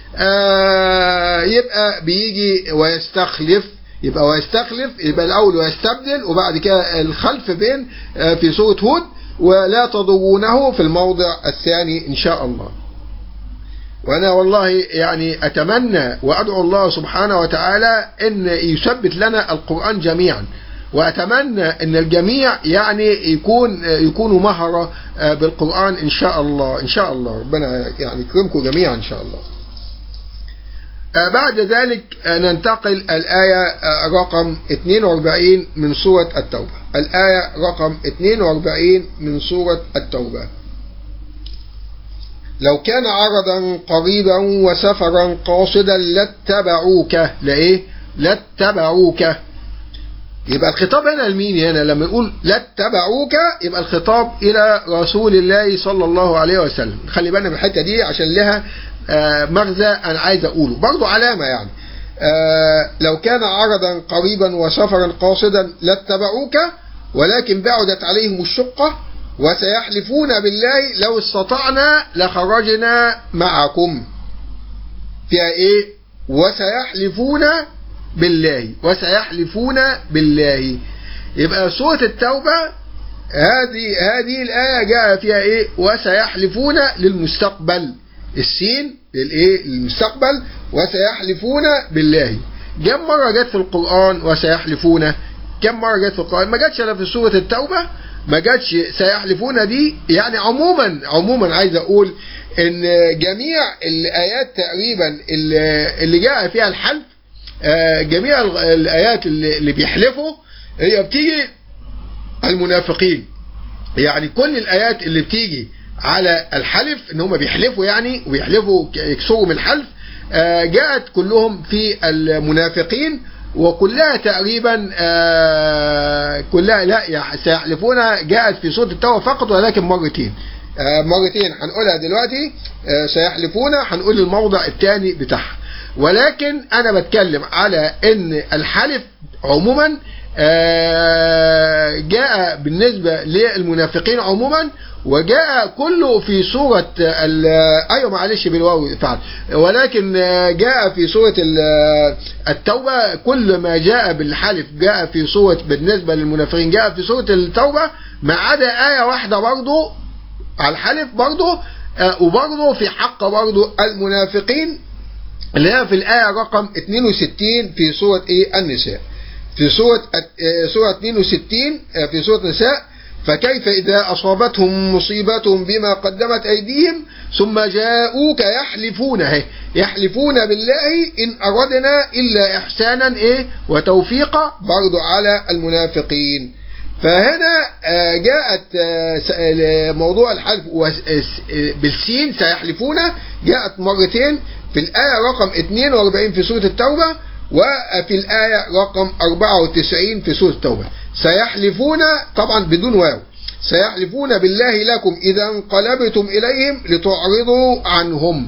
آه يبقى بيجي ويستخلف يبقى ويستخلف يبقى الاول ويستبدل وبعد كده الخلف بين آه في سوره هود ولا تضرونه في الموضع الثاني إن شاء الله وأنا والله يعني أتمنى وأدعو الله سبحانه وتعالى أن يثبت لنا القرآن جميعا وأتمنى أن الجميع يعني يكون يكونوا مهرة بالقرآن إن شاء الله إن شاء الله ربنا يعني يكرمكم جميعا إن شاء الله بعد ذلك ننتقل الآية رقم 42 من سورة التوبة الآية رقم 42 من سورة التوبة لو كان عرضا قريبا وسفرا قاصدا لاتبعوك لإيه لاتبعوك يبقى الخطاب هنا لمين هنا لما يقول لاتبعوك يبقى الخطاب إلى رسول الله صلى الله عليه وسلم خلي بالنا من الحتة دي عشان لها آه مغزى أنا عايز أقوله برضو علامة يعني آه لو كان عرضا قريبا وسفرا قاصدا لاتبعوك ولكن بعدت عليهم الشقة وسيحلفون بالله لو استطعنا لخرجنا معكم فيها ايه وسيحلفون بالله وسيحلفون بالله يبقى سورة التوبة هذه هذه الآية جاء فيها ايه وسيحلفون للمستقبل السين للايه للمستقبل وسيحلفون بالله كم مرة جت في القرآن وسيحلفون كم مرة جت في القرآن ما جاتش الا في سورة التوبة ما جاتش سيحلفون دي يعني عموما عموما عايز اقول ان جميع الايات تقريبا اللي اللي جاء فيها الحلف آه، جميع ال- الايات اللي اللي بيحلفوا هي بتيجي المنافقين يعني كل الايات اللي بتيجي على الحلف ان هم بيحلفوا يعني وبيحلفوا ك- يكسروا من الحلف آه، جاءت كلهم في المنافقين وكلها تقريبا آه، كلها لا يح- سيحلفون جاءت في سوره التوبه فقط ولكن مرتين آه، مرتين هنقولها دلوقتي آه، سيحلفون هنقول الموضع الثاني بتاعها ولكن انا بتكلم على ان الحلف عموما آه، جاء بالنسبة للمنافقين عموما وجاء كله في سورة ال- ايوه معلش بالواو فعلا ولكن آه، جاء في سورة ال- التوبة كل ما جاء بالحلف جاء في سورة بالنسبة للمنافقين جاء في سورة التوبة ما عدا آية واحدة برضه على الحلف برضه آه، وبرضه في حق برضه المنافقين اللي هي في الآية رقم 62 في سورة إيه النساء في سورة آه، سورة 62 آه، في سورة النساء فكيف إذا أصابتهم مصيبة بما قدمت أيديهم ثم جاءوك يحلفون اهي يحلفون بالله إن أردنا إلا إحسانا إيه وتوفيقا برضو على المنافقين فهنا آه، جاءت آه، س- آه، موضوع الحلف وس- آه، بالسين سيحلفون جاءت مرتين في الآية رقم 42 في سورة التوبة وفي الآية رقم 94 في سورة التوبة سيحلفون طبعا بدون واو سيحلفون بالله لكم إذا انقلبتم إليهم لتعرضوا عنهم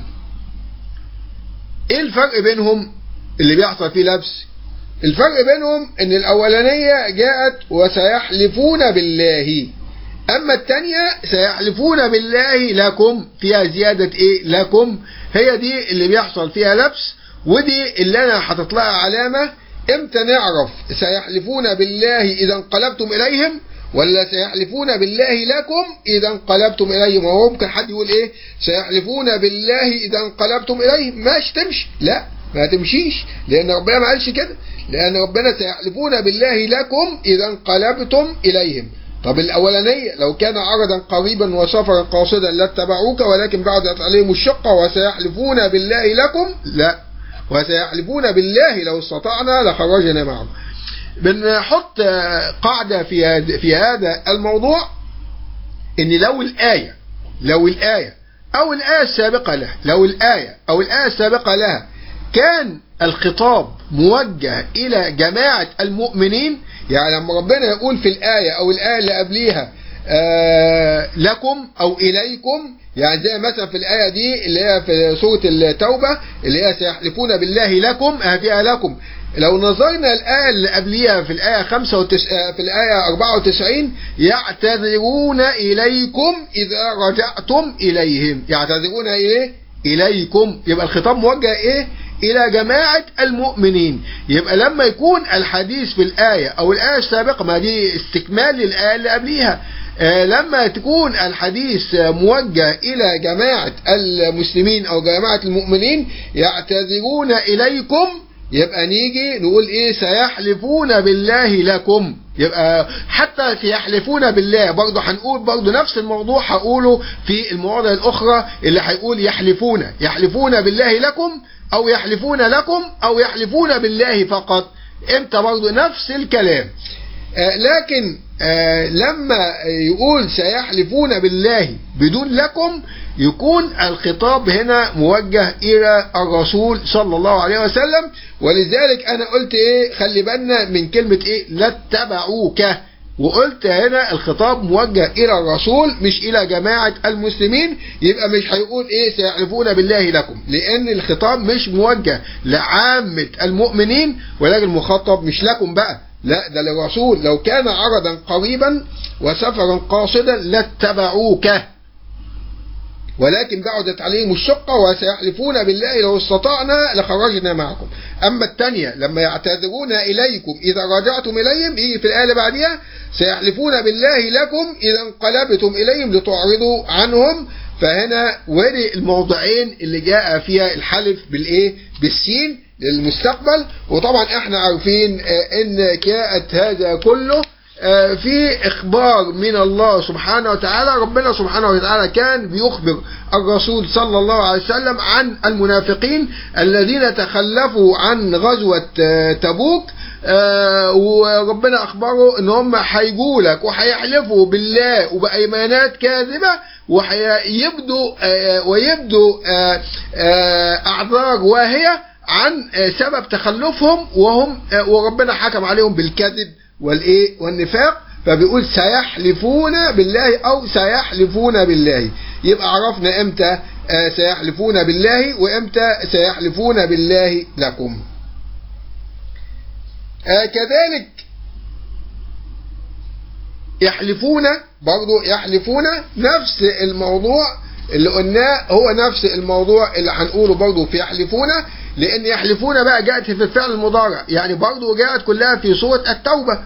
إيه الفرق بينهم اللي بيحصل فيه لبس الفرق بينهم ان الاولانية جاءت وسيحلفون بالله اما التانية سيحلفون بالله لكم فيها زيادة ايه لكم هي دي اللي بيحصل فيها لبس ودي اللي انا حاطط لها علامة امتى نعرف سيحلفون بالله اذا انقلبتم اليهم ولا سيحلفون بالله لكم اذا انقلبتم اليهم وهو ممكن حد يقول ايه سيحلفون بالله اذا انقلبتم اليهم ماشي تمشي لا ما تمشيش لان ربنا ما قالش كده لان ربنا سيحلفون بالله لكم اذا انقلبتم اليهم طب الاولانيه لو كان عرضا قريبا وسفرا قاصدا لاتبعوك ولكن بعدت عليهم الشقه وسيحلفون بالله لكم لا وسيحلفون بالله لو استطعنا لخرجنا معهم بنحط آه، قاعده في هذا- في هذا الموضوع ان لو الايه لو الايه او الايه السابقه لها لو الايه او الايه السابقه لها كان الخطاب موجه الى جماعه المؤمنين يعني لما ربنا يقول في الايه او الايه اللي قبليها آه لكم او اليكم يعني زي مثلا في الايه دي اللي هي في سوره التوبه اللي هي سيحلفون بالله لكم آه فيها لكم لو نظرنا الآية اللي قبليها في الآية 95 في الآية 94 يعتذرون إليكم إذا رجعتم إليهم يعتذرون إيه؟ إليكم يبقى الخطاب موجه إيه؟ إلى جماعة المؤمنين يبقى لما يكون الحديث في الآية أو الآية السابقة ما دي استكمال للآية اللي قبليها آه، لما تكون الحديث آه، موجه إلى جماعة المسلمين أو جماعة المؤمنين يعتذرون إليكم يبقى نيجي نقول ايه سيحلفون بالله لكم يبقى حتى سيحلفون بالله برضه هنقول برضه نفس الموضوع هقوله في المواضع الاخرى اللي هيقول يحلفون يحلفون بالله لكم او يحلفون لكم او يحلفون بالله فقط امتى برضه نفس الكلام آه، لكن آه، لما يقول سيحلفون بالله بدون لكم يكون الخطاب هنا موجه إلى الرسول صلى الله عليه وسلم ولذلك أنا قلت إيه خلي بالنا من كلمة إيه لاتبعوك وقلت هنا الخطاب موجه إلى الرسول مش إلى جماعة المسلمين يبقى مش هيقول إيه سيحلفون بالله لكم لأن الخطاب مش موجه لعامة المؤمنين ولكن المخاطب مش لكم بقى لا ده للرسول لو كان عرضا قريبا وسفرا قاصدا لاتبعوك ولكن بعدت عليهم الشقة وسيحلفون بالله لو استطعنا لخرجنا معكم أما الثانية لما يعتذرون إليكم إذا رجعتم إليهم يجي في الآية اللي بعديها سيحلفون بالله لكم إذا انقلبتم إليهم لتعرضوا عنهم فهنا ودي الموضعين اللي جاء فيها الحلف بالإيه بالسين للمستقبل وطبعا احنا عارفين آه، ان جاءت هذا كله في إخبار من الله سبحانه وتعالى ربنا سبحانه وتعالى كان بيخبر الرسول صلى الله عليه وسلم عن المنافقين الذين تخلفوا عن غزوة تبوك وربنا أخبره إن هم هيجوا لك وهيحلفوا بالله وبأيمانات كاذبة ويبدوا ويبدوا أعذار واهية عن سبب تخلفهم وهم وربنا حكم عليهم بالكذب والايه والنفاق فبيقول سيحلفون بالله او سيحلفون بالله يبقى عرفنا امتى سيحلفون بالله وامتى سيحلفون بالله لكم كذلك يحلفون برضو يحلفون نفس الموضوع اللي قلناه هو نفس الموضوع اللي هنقوله برضو في يحلفون لان يحلفون بقى جاءت في الفعل المضارع يعني برضو جاءت كلها في سورة التوبة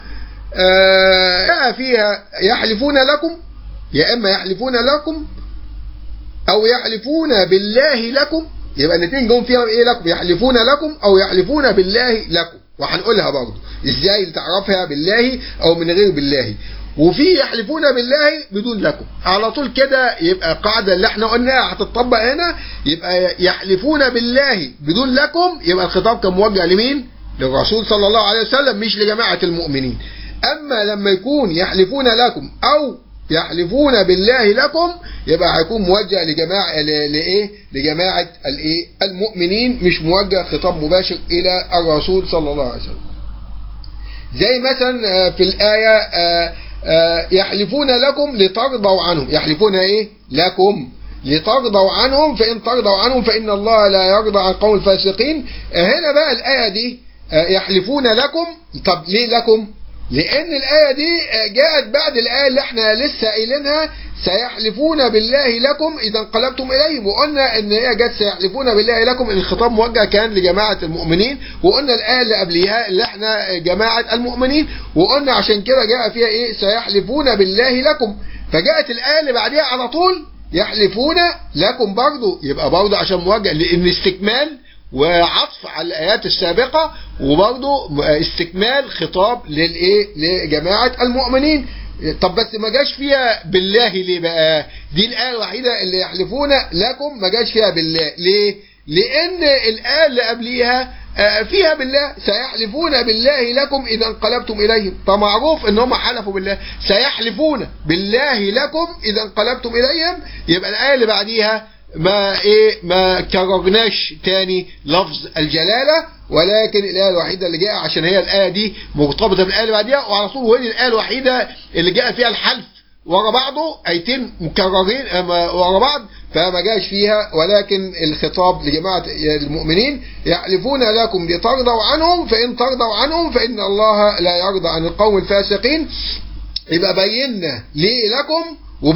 جاء فيها يحلفون لكم يا اما يحلفون لكم او يحلفون بالله لكم يبقى الاثنين جم فيها ايه لكم يحلفون لكم او يحلفون بالله لكم وهنقولها برضو ازاي تعرفها بالله او من غير بالله وفي يحلفون بالله بدون لكم على طول كده يبقى القاعدة اللي احنا قلناها هتطبق هنا يبقى يحلفون بالله بدون لكم يبقى الخطاب كان موجه لمين للرسول صلى الله عليه وسلم مش لجماعة المؤمنين اما لما يكون يحلفون لكم او يحلفون بالله لكم يبقى هيكون موجه لجماعة لايه لجماعة الايه المؤمنين مش موجه خطاب مباشر الى الرسول صلى الله عليه وسلم زي مثلا في الآية يحلفون لكم لترضوا عنهم يحلفون ايه لكم لترضوا عنهم فإن ترضوا عنهم فإن الله لا يرضى عن قوم الفاسقين هنا بقى الآية دي يحلفون لكم طب ليه لكم لأن الآية دي جاءت بعد الآية اللي احنا لسه قايلينها سيحلفون بالله لكم إذا انقلبتم إليهم وقلنا إن هي جت سيحلفون بالله لكم الخطاب موجه كان لجماعة المؤمنين وقلنا الآية اللي قبليها اللي احنا جماعة المؤمنين وقلنا عشان كده جاء فيها إيه سيحلفون بالله لكم فجاءت الآية اللي بعديها على طول يحلفون لكم برضو يبقى برضو عشان موجه لأن استكمال وعطف على الآيات السابقة وبرضه استكمال خطاب للإيه لجماعة المؤمنين طب بس ما جاش فيها بالله ليه بقى دي الآية الوحيدة اللي يحلفون لكم ما جاش فيها بالله ليه لأن الآية اللي قبليها فيها بالله سيحلفون بالله لكم إذا انقلبتم إليهم فمعروف إن هم حلفوا بالله سيحلفون بالله لكم إذا انقلبتم إليهم يبقى الآية اللي بعديها ما ايه ما كررناش تاني لفظ الجلالة ولكن الآية الوحيدة اللي جاء عشان هي الآية دي مرتبطة بالآية اللي بعديها وعلى طول وهي الآية الوحيدة اللي جاء فيها الحلف ورا بعضه ايتين مكررين ورا بعض فما جاش فيها ولكن الخطاب لجماعة المؤمنين يحلفون لكم لترضوا عنهم فإن ترضوا عنهم فإن الله لا يرضى عن القوم الفاسقين يبقى بينا ليه لكم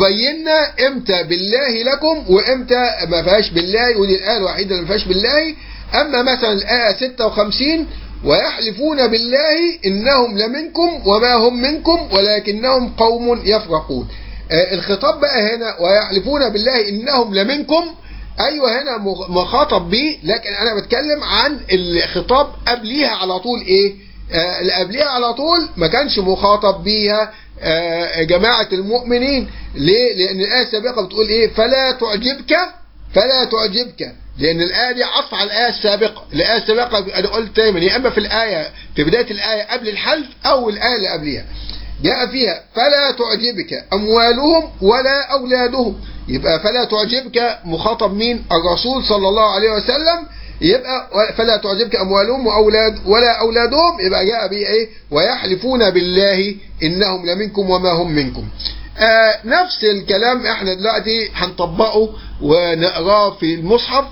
وبينا امتى بالله لكم وامتى ما فيهاش بالله ودي الايه الوحيده اللي ما فيهاش بالله اما مثلا الايه 56 ويحلفون بالله انهم لمنكم وما هم منكم ولكنهم قوم يفرقون آه الخطاب بقى هنا ويحلفون بالله انهم لمنكم ايوه هنا مخاطب به لكن انا بتكلم عن الخطاب قبليها على طول ايه آه اللي قبليها على طول ما كانش مخاطب بيها آه جماعة المؤمنين ليه؟ لأن الآية السابقة بتقول إيه؟ فلا تعجبك فلا تعجبك لأن الآية دي عطف على الآية السابقة، الآية السابقة أنا قلت دايما يا إما في الآية في بداية الآية قبل الحلف أو الآية اللي قبلها. جاء فيها فلا تعجبك أموالهم ولا أولادهم يبقى فلا تعجبك مخاطب مين؟ الرسول صلى الله عليه وسلم يبقى فلا تعجبك أموالهم وأولاد ولا أولادهم يبقى جاء به إيه ويحلفون بالله إنهم لمنكم وما هم منكم آه نفس الكلام احنا دلوقتي هنطبقه ونقراه في المصحف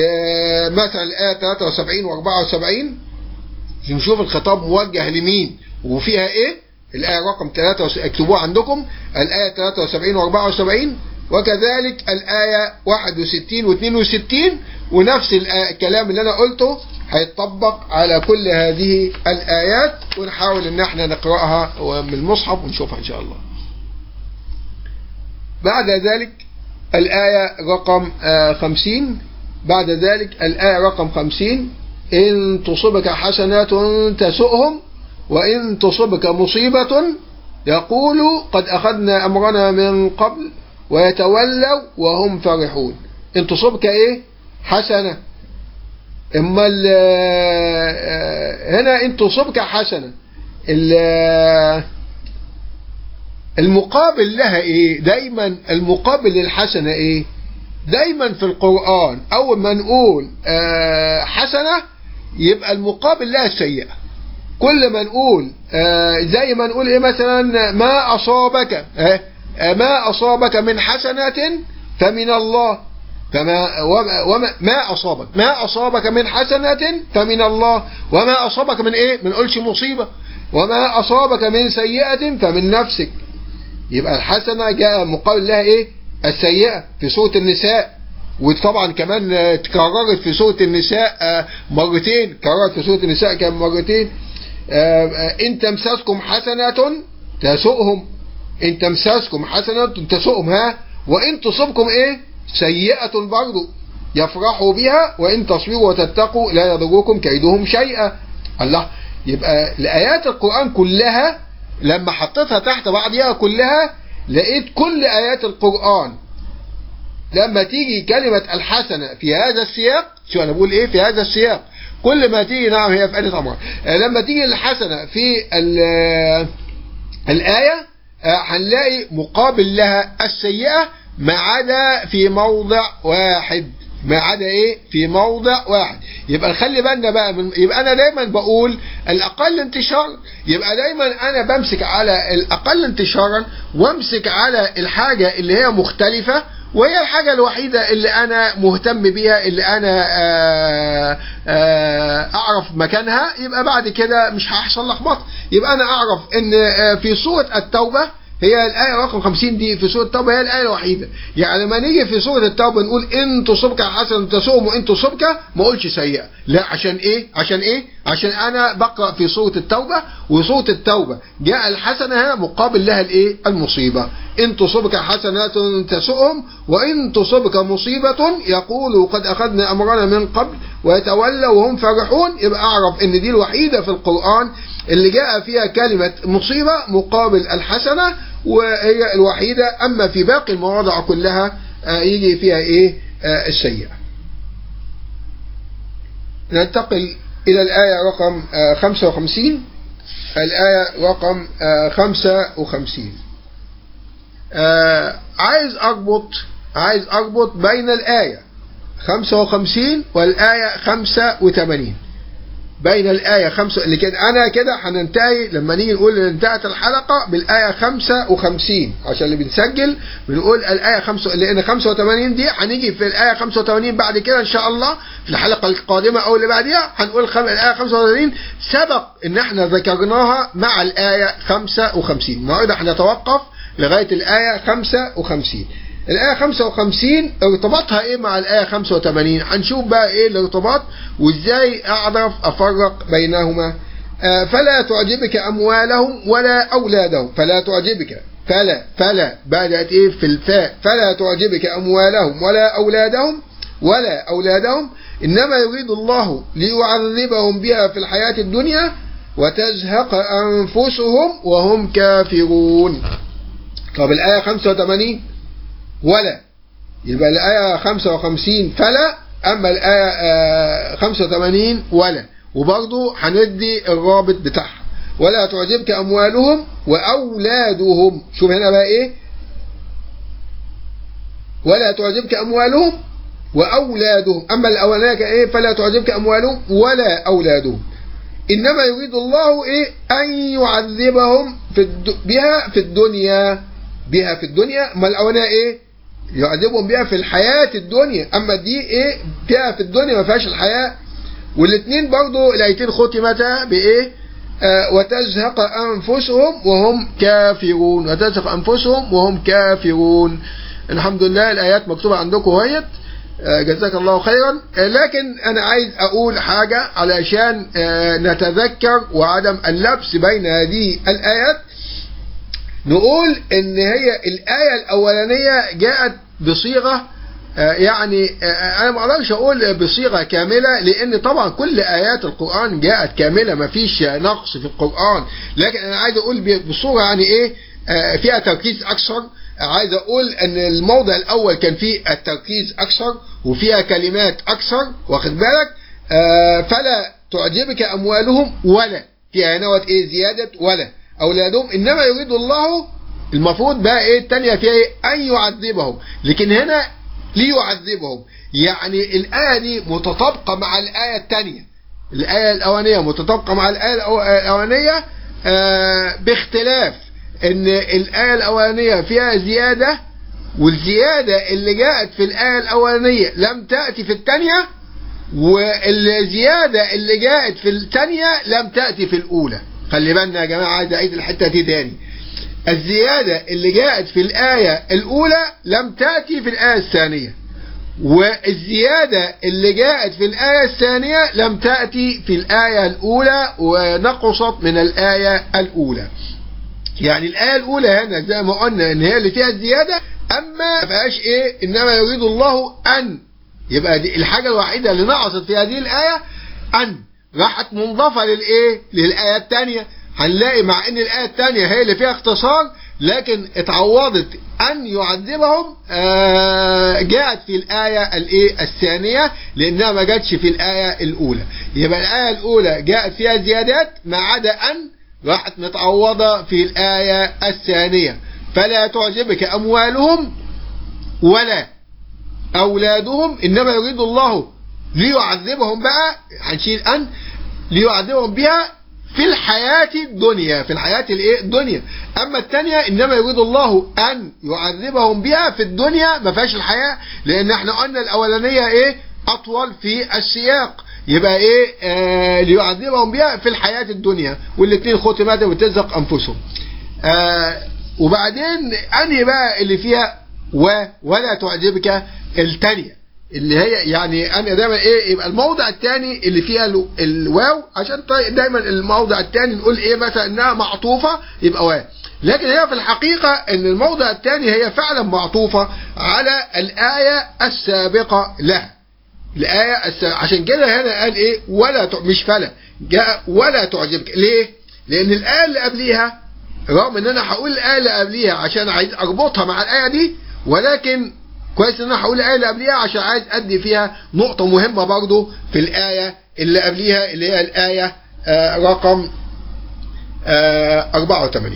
آه مثلا الآية 73 و 74 نشوف الخطاب موجه لمين وفيها ايه الآية رقم 3 اكتبوها عندكم الآية 73 و 74 وكذلك الآية 61 و 62 ونفس الكلام اللي أنا قلته هيتطبق على كل هذه الآيات ونحاول إن احنا نقرأها من المصحف ونشوفها إن شاء الله بعد ذلك الآية رقم خمسين بعد ذلك الآية رقم خمسين إن تصبك حسنات تسؤهم وإن تصبك مصيبة يقولوا قد أخذنا أمرنا من قبل ويتولوا وهم فرحون إن تصبك إيه حسنة إما هنا إن تصبك حسنة المقابل لها إيه دايما المقابل للحسنة إيه دايما في القرآن أول ما نقول حسنة يبقى المقابل لها سيئة كل ما نقول زي ما نقول إيه مثلا ما أصابك ما أصابك من حسنة فمن الله فما وما, وما ما أصابك ما أصابك من حسنة فمن الله وما أصابك من إيه ما نقولش مصيبة وما أصابك من سيئة فمن نفسك يبقى الحسنة جاء مقابل لها إيه السيئة في سورة النساء وطبعا كمان تكررت في سورة النساء مرتين كررت في سورة النساء كان مرتين إن تمسسكم حسنة تسؤهم إن تمسسكم حسنة تسؤهم ها وإن تصبكم إيه سيئة برضو يفرحوا بها وإن تصبروا وتتقوا لا يضركم كيدهم شيئا الله يبقى الآيات القرآن كلها لما حطيتها تحت بعضها كلها لقيت كل آيات القرآن لما تيجي كلمة الحسنة في هذا السياق شو أنا بقول إيه في هذا السياق كل ما تيجي نعم هي في آية أمر لما تيجي الحسنة في الآية هنلاقي مقابل لها السيئة ما عدا في موضع واحد ما عدا ايه في موضع واحد يبقى خلي بالنا بقى من يبقى انا دايما بقول الاقل انتشارا يبقى دايما انا بمسك على الاقل انتشارا وامسك على الحاجه اللي هي مختلفه وهي الحاجة الوحيدة اللي أنا مهتم بيها اللي أنا آآ آآ أعرف مكانها يبقى بعد كده مش هيحصل لخبطة يبقى أنا أعرف إن في سورة التوبة هي الآية رقم 50 دي في سورة التوبة هي الآية الوحيدة يعني لما نيجي في سورة التوبة نقول إن تصبك حسنة تسوم وإن تصبك ما أقولش سيئة لا عشان إيه عشان إيه عشان أنا بقرأ في سورة التوبة وسورة التوبة جاء الحسنة هنا مقابل لها الإيه المصيبة إن تصبك حسنات تسؤهم وإن تصبك مصيبة يقولوا قد أخذنا أمرنا من قبل ويتولوا وهم فرحون يبقى أعرف إن دي الوحيدة في القرآن اللي جاء فيها كلمة مصيبة مقابل الحسنة وهي الوحيدة أما في باقي المواضع كلها يجي فيها إيه السيئة ننتقل إلى الآية رقم 55 الآية رقم 55 عايز أربط عايز أربط بين الآية 55 والآية 85 بين الآية خمسة اللي كده أنا كده هننتهي لما نيجي نقول إن انتهت الحلقة بالآية 55 عشان اللي بنسجل بنقول الآية 5 لأن 85 دي هنيجي في الآية 85 بعد كده إن شاء الله في الحلقة القادمة أو اللي بعديها هنقول خم... الآية 85 سبق إن إحنا ذكرناها مع الآية 55 النهارده هنتوقف لغاية الآية 55 الآية 55 ارتباطها إيه مع الآية 85 هنشوف بقى إيه الارتباط وإزاي أعرف أفرق بينهما آه فلا تعجبك أموالهم ولا أولادهم فلا تعجبك فلا فلا بدأت إيه في الفاء فلا تعجبك أموالهم ولا أولادهم ولا أولادهم إنما يريد الله ليعذبهم بها في الحياة الدنيا وتزهق أنفسهم وهم كافرون طب الآية 85 ولا يبقى الآية 55 فلا أما الآية 85 ولا وبرضه هندي الرابط بتاعها ولا تعجبك أموالهم وأولادهم شوف هنا بقى إيه ولا تعجبك أموالهم وأولادهم أما الأولانية إيه فلا تعجبك أموالهم ولا أولادهم إنما يريد الله إيه أن يعذبهم في الد... بها في الدنيا بها في الدنيا ما الأولانية إيه يعذبهم بها في الحياة الدنيا أما دي إيه بها في الدنيا ما فيهاش الحياة والاثنين برضو الآيتين ختمتا بإيه آه وتزهق أنفسهم وهم كافرون وتزهق أنفسهم وهم كافرون الحمد لله الآيات مكتوبة عندكم وهيت آه جزاك الله خيرا آه لكن أنا عايز أقول حاجة علشان نتذكر وعدم اللبس بين هذه الآيات نقول ان هي الآية الأولانية جاءت بصيغة آه، يعني آه، انا ما اقدرش اقول بصيغه كامله لان طبعا كل ايات القران جاءت كامله ما فيش نقص في القران لكن انا عايز اقول ب- بصوره يعني ايه آه، فيها تركيز اكثر عايز اقول ان الموضع الاول كان فيه التركيز اكثر وفيها كلمات اكثر واخد بالك آه، فلا تعجبك اموالهم ولا فيها نوت ايه زياده ولا اولادهم انما يريد الله المفروض بقى ايه التانية فيها ايه ان يعذبهم لكن هنا ليعذبهم يعني الآية دي متطابقة مع الآية التانية الآية الأولانية متطابقة مع الآية الأو- الأولانية آه باختلاف إن الآية الأولانية فيها زيادة والزيادة اللي جاءت في الآية الأولانية لم تأتي في الثانية والزيادة اللي جاءت في الثانية لم تأتي في الأولى خلي بالنا يا جماعة عايز أعيد الحتة دي تاني الزيادة اللي جاءت في الآية الأولى لم تأتي في الآية الثانية والزيادة اللي جاءت في الآية الثانية لم تأتي في الآية الأولى ونقصت من الآية الأولى يعني الآية الأولى هنا زي ما قلنا إن هي اللي فيها الزيادة أما ما فيهاش إيه إنما يريد الله أن يبقى دي الحاجة الوحيدة اللي نقصت في هذه الآية أن راحت منضافة للإيه؟ للآية الثانية هنلاقي مع إن الآية الثانية هي اللي فيها اختصار لكن اتعوضت أن يعذبهم آه، جاءت في الآية الإيه الثانية لأنها ما جاتش في الآية الأولى يبقى الآية الأولى جاءت فيها زيادات ما عدا أن راحت متعوضة في الآية الثانية فلا تعجبك أموالهم ولا أولادهم إنما يريد الله ليعذبهم بقى هنشيل أن ليعذبهم بها في الحياة الدنيا في الحياة الايه الدنيا أما الثانية إنما يريد الله أن يعذبهم بها في الدنيا ما فيهاش الحياة لأن احنا قلنا الأولانية إيه أطول في السياق يبقى إيه آه ليعذبهم بها في الحياة الدنيا والاثنين ختمات وتزق أنفسهم آه وبعدين أنهي بقى اللي فيها و ولا تعجبك الثانية اللي هي يعني انا دايما ايه يبقى الموضع الثاني اللي فيها الو- الواو عشان طي- دايما الموضع الثاني نقول ايه مثلا انها معطوفه يبقى واو لكن هي في الحقيقه ان الموضع الثاني هي فعلا معطوفه على الايه السابقه لها الآية الس... عشان كده هنا قال إيه ولا ت... مش فلا جاء ولا تعجبك ليه؟ لأن الآية اللي قبليها رغم إن أنا هقول الآية اللي قبليها عشان عايز أربطها مع الآية دي ولكن كويس إن أنا هقول الآية اللي قبليها عشان عايز أدي فيها نقطة مهمة برضو في الآية اللي قبليها اللي هي الآية آه رقم آه 84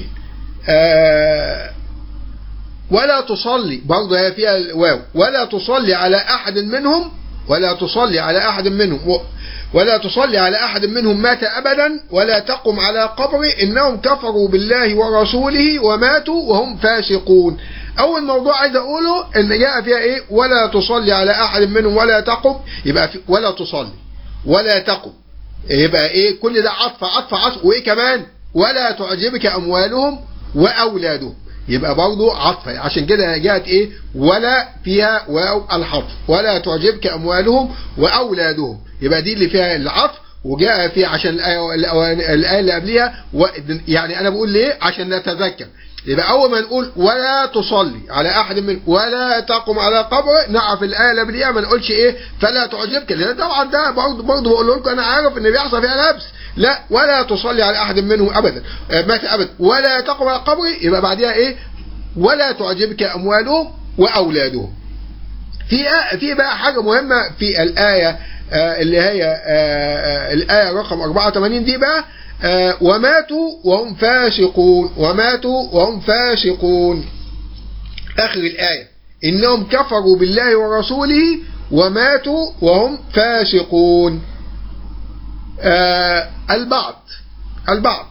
آه ولا تصلي برضه هي فيها الواو ولا تصلي على أحد منهم ولا تصلي على أحد منهم و- ولا تصلي على أحد منهم مات أبدا ولا تقم على قبره إنهم كفروا بالله ورسوله وماتوا وهم فاسقون أول موضوع عايز أقوله إن جاء فيها إيه ولا تصلي على أحد منهم ولا تقم يبقى في ولا تصلي ولا تقم يبقى إيه كل ده عطف عطف عطف وإيه كمان ولا تعجبك أموالهم وأولادهم يبقى برضو عطف عشان كده جاءت ايه ولا فيها واو الحرف ولا تعجبك اموالهم واولادهم يبقى دي اللي فيها العطف وجاء فيها عشان الآية, الأوان- الآية اللي قبلها و- يعني أنا بقول ليه عشان نتذكر يبقى أول ما نقول ولا تصلي على أحد من ولا تقم على قبر نعرف الآية اللي قبلها ما نقولش إيه فلا تعجبك لأن طبعا ده برضه برضه بقول لكم أنا عارف إن بيحصل فيها لبس لا ولا تصلي على أحد منهم أبدا آه، مات أبدا ولا تقم على قبر يبقى بعدها إيه ولا تعجبك أموالهم وأولادهم في في بقى حاجة مهمة في الآية آه، اللي هي آه، آه، الآية رقم 84 دي بقى آه، وماتوا وهم فاسقون وماتوا وهم فاسقون آخر الآية إنهم كفروا بالله ورسوله وماتوا وهم فاسقون آه، البعض البعض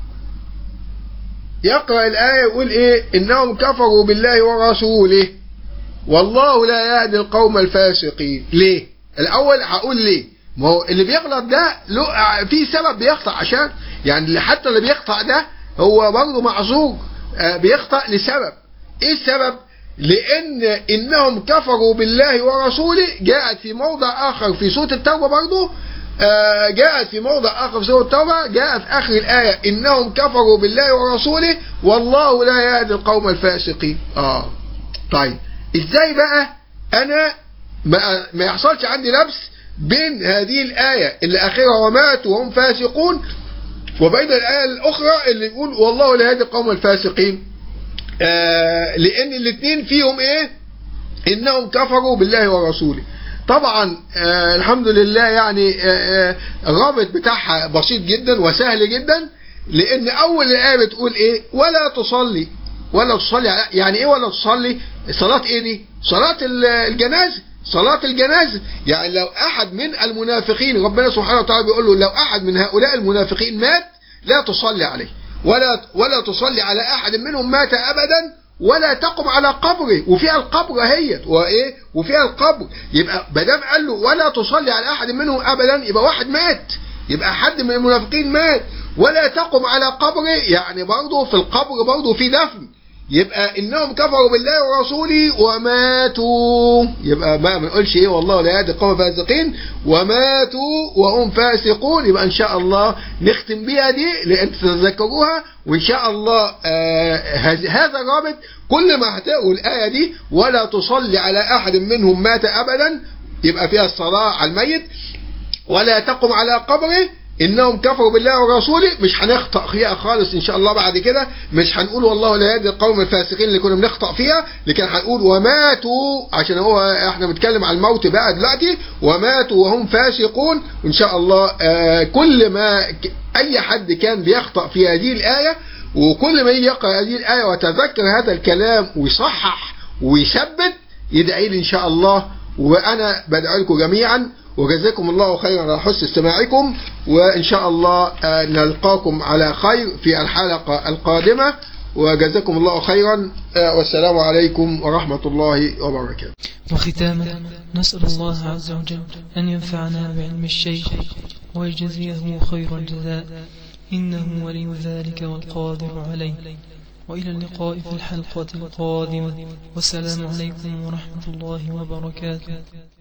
يقرأ الآية يقول إيه إنهم كفروا بالله ورسوله والله لا يهدي القوم الفاسقين ليه الأول هقول ليه ما هو اللي بيغلط ده له في سبب بيخطأ عشان يعني اللي حتى اللي بيخطأ ده هو برضه معذور آه، بيخطأ لسبب ايه السبب لان انهم كفروا بالله ورسوله جاءت في موضع اخر في سوره التوبه برضه آه، جاءت في موضع اخر في سوره التوبه جاء في اخر الايه انهم كفروا بالله ورسوله والله لا يهدي القوم الفاسقين اه طيب ازاي بقى أنا ما, ما يحصلش عندي لبس بين هذه الآية اللي آخرها وماتوا وهم فاسقون وبين الآية الأخرى اللي يقول والله لا يهدي القوم الفاسقين آه لأن الاثنين فيهم إيه إنهم كفروا بالله ورسوله طبعا آه الحمد لله يعني آه آه الرابط بتاعها بسيط جدا وسهل جدا لأن أول الآية بتقول إيه ولا تصلي ولا تصلي يعني إيه ولا تصلي صلاة إيه دي صلاة الجنازة صلاة الجنازة يعني لو أحد من المنافقين ربنا سبحانه وتعالى بيقول له لو أحد من هؤلاء المنافقين مات لا تصلي عليه ولا ولا تصلي على أحد منهم مات أبدا ولا تقم على قبره وفيها القبر هي وايه وفيها القبر يبقى بدام قال له ولا تصلي على احد منهم ابدا يبقى واحد مات يبقى حد من المنافقين مات ولا تقم على قبره يعني برضه في القبر برضه في دفن يبقى انهم كفروا بالله ورسوله وماتوا يبقى ما بنقولش ايه والله لا يهدي القوم الفاسقين وماتوا وهم فاسقون يبقى ان شاء الله نختم بيها دي لان تتذكروها وان شاء الله آه هذا الرابط كل ما هتقروا الايه دي ولا تصلي على احد منهم مات ابدا يبقى فيها الصلاه على الميت ولا تقم على قبره انهم كفروا بالله ورسوله مش هنخطأ فيها خالص ان شاء الله بعد كده مش هنقول والله لا يهدي القوم الفاسقين اللي كنا بنخطأ فيها لكن هنقول وماتوا عشان هو احنا بنتكلم عن الموت بقى دلوقتي وماتوا وهم فاسقون وان شاء الله آه كل ما اي حد كان بيخطأ في هذه الآية وكل ما يقرأ هذه الآية وتذكر هذا الكلام ويصحح ويثبت يدعي لي ان شاء الله وانا بدعو لكم جميعا وجزاكم الله خيرا على حسن استماعكم وإن شاء الله نلقاكم على خير في الحلقة القادمة وجزاكم الله خيرا والسلام عليكم ورحمة الله وبركاته وختاما نسأل الله عز وجل أن ينفعنا بعلم الشيخ ويجزيه خير الجزاء إنه ولي ذلك والقادر عليه وإلى اللقاء في الحلقة القادمة والسلام عليكم ورحمة الله وبركاته